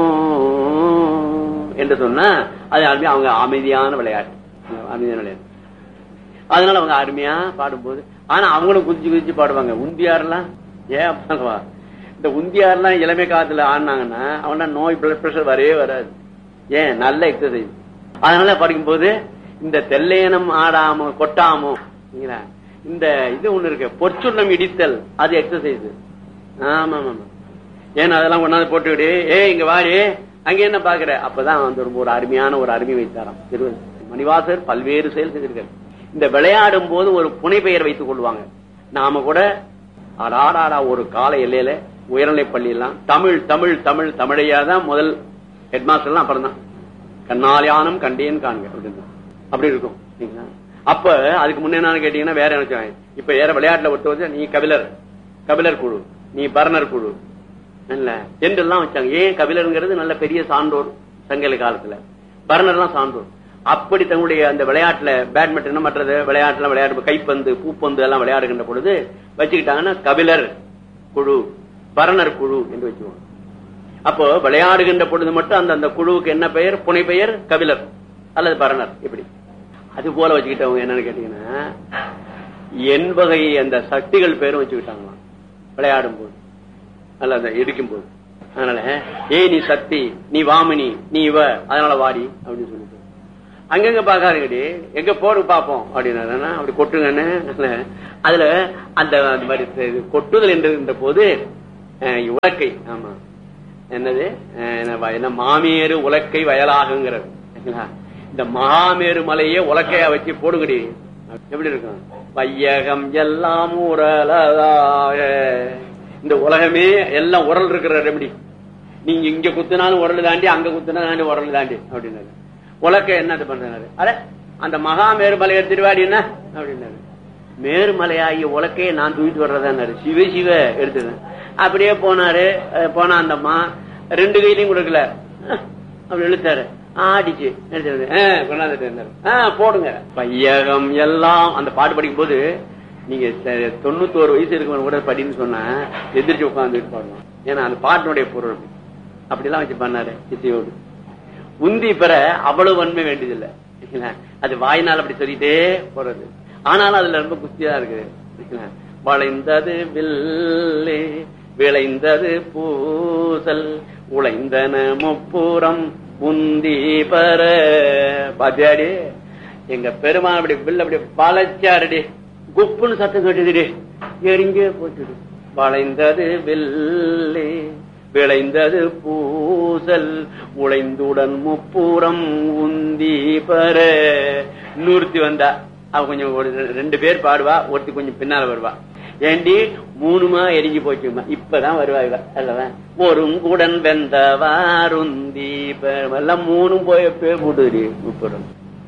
என்று சொன்னா அது அருமையா அவங்க அமைதியான விளையாட்டு அமைதியான விளையாட்டு அதனால அவங்க அருமையா பாடும்போது ஆனா அவங்களும் குதிச்சு குதிச்சு பாடுவாங்க உந்தியாரெல்லாம் ஏன் பண்ணுவா இந்த உந்தியாரெல்லாம் இளமை காலத்துல ஆடினாங்கன்னா அவனா நோய் பிளட் பிரஷர் வரவே வராது ஏன் நல்ல எக்ஸசைஸ் அதனால படிக்கும்போது இந்த தெல்லேனம் ஆடாமோ கொட்டாமோ சரிங்களா? இந்த இது ஒண்ணு இருக்கு பொற்சுள்ளம் இடித்தல் அது எக்ஸசைஸ் ஆமா ஆமா ஏன்னா அதெல்லாம் கொண்டாந்து போட்டுக்கிட்டு ஏ இங்க வாடி அங்க என்ன பாக்குற அப்பதான் வந்து ரொம்ப ஒரு அருமையான ஒரு அருமை வைத்தாராம் திரு மணிவாசர் பல்வேறு செயல் செய்திருக்காரு இந்த விளையாடும் போது ஒரு புனை பெயர் வைத்துக் கொள்வாங்க நாம கூட ஆடாடா ஒரு கால எல்லையில உயர்நிலை பள்ளி எல்லாம் தமிழ் தமிழ் தமிழ் தமிழையா தான் முதல் ஹெட்மாஸ்டர் எல்லாம் அப்புறம் தான் கண்ணாலியானம் கண்டேன் காண்க அப்படின்னு அப்படி இருக்கும் சரிங்களா? அப்ப அதுக்கு முன்ன என்னன்னு கேட்டீங்கன்னா வேற என்ன இப்ப வேற விளையாட்டுல ஒருத்த வந்து நீ கபிலர் கபிலர் குழு நீ பரணர் குழு இல்ல என்றெல்லாம் வச்சாங்க ஏன் கபிலருங்கிறது நல்ல பெரிய சான்றோர் சங்கல காலத்துல பரணர்லாம் சான்றோர் அப்படி தங்களுடைய அந்த விளையாட்டுல பேட்மிண்டன் மற்றது விளையாட்டுல விளையாடு கைப்பந்து பூப்பந்து எல்லாம் விளையாடுகின்ற பொழுது வச்சுக்கிட்டாங்கன்னா கபிலர் குழு பரணர் குழு என்று வச்சுக்குவாங்க அப்போ விளையாடுகின்ற பொழுது மட்டும் அந்த அந்த குழுவுக்கு என்ன பெயர் புனை பெயர் கபிலர் அல்லது பரணர் இப்படி அது போல வச்சுக்கிட்டவங்க என்னன்னு கேட்டீங்கன்னா என் வகை அந்த சக்திகள் பேரும் வச்சுக்கிட்டாங்களாம் விளையாடும் போது அல்ல அந்த இடிக்கும் போது அதனால ஏய் நீ சக்தி நீ வாமினி நீ இவ அதனால வாடி அப்படின்னு சொல்லிட்டு அங்கங்க பாக்காருங்கடி எங்க போடு பாப்போம் அப்படின்னா அப்படி கொட்டுங்கன்னு அதுல அந்த அந்த மாதிரி இது கொட்டுதல் என்ற போது அஹ், உலக்கை ஆமா என்னது அஹ், என்ன வ- என்ன மாமேறு உலக்கை வயலாகுங்கிறது சரிங்களா? இந்த மகாமேரு மலையே உலக்கையா வச்சு போடுங்கடி எப்படி இருக்கும் வையகம் எல்லாம் உரலதாக இந்த உலகமே எல்லாம் உரல் இருக்கிற ரெமடி நீங்க இங்க குத்துனாலும் உரல் தாண்டி அங்க குத்துனா தாண்டி உரல் தாண்டி அப்படின்னாரு உலக்க என்னது பண்றாரு அட அந்த மகா மேருமலை எடுத்துட்டு வாடி என்ன அப்படின்னாரு மேருமலையாகிய உலக்கையை நான் தூக்கிட்டு வர்றதான்னாரு சிவ சிவ எடுத்துட்டேன் அப்படியே போனாரு அஹ் போனா அந்த அம்மா ரெண்டு கையிலையும் கொடுக்கல அஹ், அப்படி இழுத்தாரு ஆடிச்சு எடுத்து ஆஹ் கொண்டாந்துட்டு இருந்தாரு ஆஹ் போடுங்க பையகம் எல்லாம் அந்த பாட்டு படிக்கும் போது நீங்க ச- தொண்ணூத்தோரு வயசு இருக்கவங்க கூட படின்னு சொன்னா எதிர்த்து உட்கார்ந்துட்டு பாடணும் ஏன்னா அந்த பாட்டினுடைய பொருள் அப்படி. அப்படிலாம் வச்சு பண்ணாரு இசையோடு உந்தி பெற அவ்வளவு வன்மை வேண்டியதில்லை சரிங்களா? அது வாயினால் அப்படி சொல்லிட்டே போறது ஆனாலும் அதுல ரொம்ப குஸ்தியா இருக்கு சரிங்களா? வளைந்தது வில்லே விளைந்தது பூசல் உழைந்தன முப்புறம் உந்தி பெற பாத்தியாடி எங்க பெருமான் அப்படி வில் அப்படி பழச்சாருடி குப்புன்னு சத்தம் கேட்டுதுடி எரிஞ்சே போச்சுடு வளைந்தது வில்லே விளைந்தது பூசல் உழைந்துடன் முப்புறம் உந்தி பெற நூறுத்தி வந்தா அவ கொஞ்சம் ஒரு ரெண்டு பேர் பாடுவா ஒருத்தி கொஞ்சம் பின்னால வருவா ஏண்டி மூணுமா எரிஞ்சு போச்சுமா இப்பதான் வருவா இவ அல்லவா ஒருங்குடன் வெந்தவாருந்தி பெற- எல்லாம் மூணும் போய் பேர் போட்டுது முப்புறம்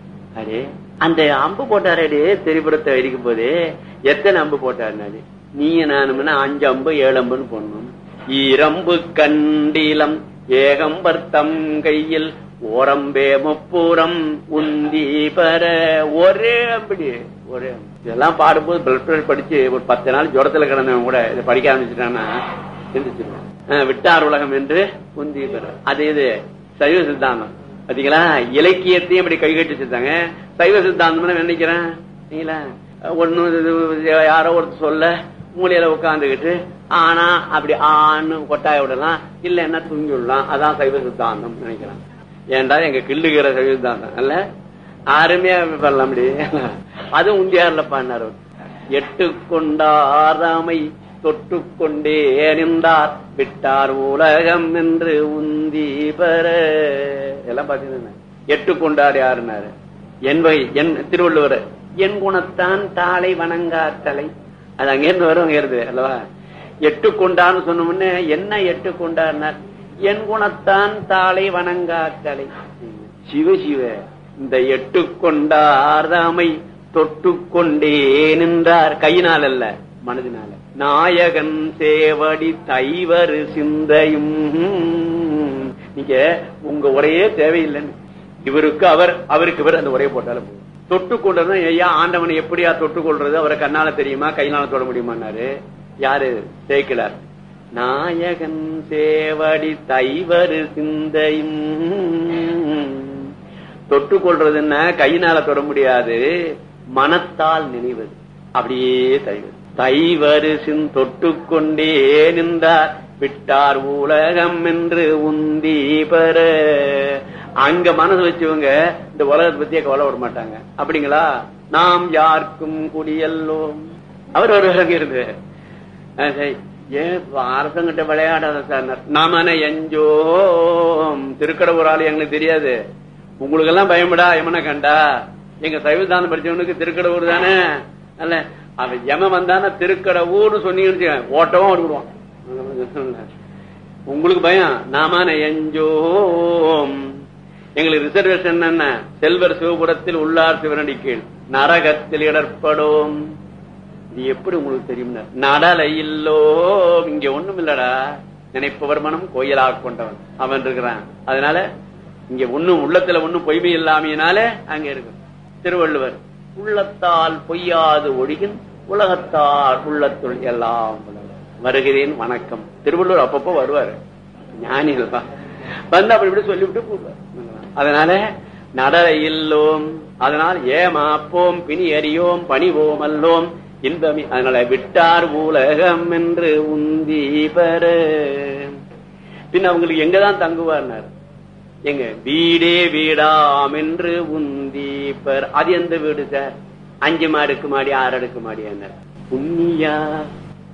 அடே அந்த அம்பு போட்டாரே திரிபுரத்தை இருக்கும் போது எத்தனை அம்பு போட்டாரு நீ நானும்னா அஞ்சு அம்பு ஏழு அம்புன்னு போடணும் ஈரம்பு கண்டிலம் ஏகம்பர் தம் கையில் ஓரம்பே முப்புறம் உந்தி பெற ஒரே அப்படி ஒரே அம்பு. இதெல்லாம் பாடும்போது பிளட் பிரஷர் படிச்சு ஒரு பத்து நாள் ஜுரத்துல கிடந்தவன் கூட இதை படிக்க ஆரம்பிச்சுட்டான்னா எந்திரிச்சிருவான். ஆஹ் விட்டார் உலகம் என்று உந்தி பெற அது இது சைவ சித்தாந்தம் பாத்தீங்களா இலக்கியத்தையும் அப்படி கைகட்டி வச்சிருந்தாங்க சைவ சித்தாந்தம் நினைக்கிறேன் சரிங்களா ஒண்ணு இது யாரோ ஒருத்தர் சொல்ல மூலையில உட்காந்துக்கிட்டு ஆனா அப்படி ஆன்னு கொட்டாய விடலாம் இல்ல என்ன தூங்கி விடலாம் அதான் சைவ சித்தாந்தம் நினைக்கிறேன் ஏன்டா எங்க கிள்ளுகிற சைவ சித்தாந்தம் அல்ல அருமையா பண்ணலாம் அப்படி அதுவும் உந்தியார்ல பாடினார் அவர். எட்டு கொண்டாராமை தொட்டு கொண்டே நின்றார் விட்டார் உலகம் என்று உந்தி பெற எல்லாம் பாத்தீங்கன்னா எட்டு கொண்டார் யாருன்னாரு என் வகை என் திருவள்ளுவர் என் குணத்தான் தாளை வணங்காத்தலை அது அங்கேருந்து வரும் அங்க இருந்து அல்லவா எட்டு கொண்டான்னு சொன்ன உடனே என்ன எட்டு கொண்டார்னார் என் குணத்தான் தாளை வணங்காத்தலை சிவ சிவ இந்த எட்டு கொண்டார் தாமை தொட்டு கொண்டே நின்றார் கையினால் அல்ல மனதினால நாயகன் சேவடி தைவரு சிந்தையும் நீங்க உங்க உரையே தேவையில்லைன்னு இவருக்கு அவர் அவருக்கு இவர் அந்த உரையை போட்டாலும் போதும். தொட்டு கொண்டது ஐயா ஆண்டவனை எப்படியா தொட்டு கொள்றது அவரை கண்ணால தெரியுமா கையினால தொட முடியுமான்னாரு யாரு சேர்க்கிறார் நாயகன் சேவடி தைவரு சிந்தையும் தொட்டு கொள்றதுன்னா கையினால தொட முடியாது மனத்தால் நினைவது அப்படியே தைவது தைவரு சின் தொட்டு கொண்டே நின்றார் விட்டார் உலகம் என்று உந்தி பெற அங்க மனசு வச்சவங்க இந்த உலகத்தை பத்தியே கவலை விட மாட்டாங்க அப்படிங்களா நாம் யாருக்கும் குடியல்லோம் அவர் ஒரு இருந்து ஆ, சரி ஏன் அரசங்கிட்ட விளையாடாத சார் நாம எஞ்சோம் திருக்கடவுர் ஆளு எங்களுக்கு தெரியாது உங்களுக்கு எல்லாம் பயமுடா எமனை கண்டா எங்க சைவதானம் படிச்சவனுக்கு திருக்கடவுர் தானே அல்ல அவன் எம வந்தானா திருக்கடவுர்னு சொன்னீங்கன்னு வச்சுக்கோங்க, ஓட்டவும் விடுவான் உங்களுக்கு பயம் நாம எஞ்சோம் எங்களுக்கு ரிசர்வேஷன் என்ன செல்வர் சிவபுரத்தில் உள்ளார் சிவனடி கீழ் நரகத்தில் இடர்படும் இது எப்படி உங்களுக்கு தெரியும் நடலை இல்லோ இங்க ஒண்ணும் இல்லடா நினைப்பவர் மனம் கோயிலாக கொண்டவன் அவன் இருக்கிறான் அதனால இங்க ஒண்ணும் உள்ளத்துல ஒண்ணும் பொய்மை இல்லாமையினால அங்க இருக்கு திருவள்ளுவர் உள்ளத்தால் பொய்யாது ஒழிகின் உலகத்தால் உள்ளத்துள் எல்லாம் உலகம். வருகிறேன் வணக்கம் திருவள்ளுவர் அப்பப்போ வருவாரு ஞானிகள் தான். வந்து அப்படி இப்படி சொல்லிவிட்டு போவார் அதனால நடலை இல்லோம் அதனால் ஏமாப்போம் பிணி அறியோம் பணிவோம் அல்லோம் இன்பமி அதனால விட்டார் உலகம் என்று உந்தி பெற பின் அவங்களுக்கு எங்கதான் தங்குவார்னாரு எங்க வீடே வீடாம் என்று உந்தீப்பர் அது எந்த வீடு சார் அஞ்சு மாடுக்கு மாடி ஆறு அடுக்கு மாடி என்ன புண்ணியா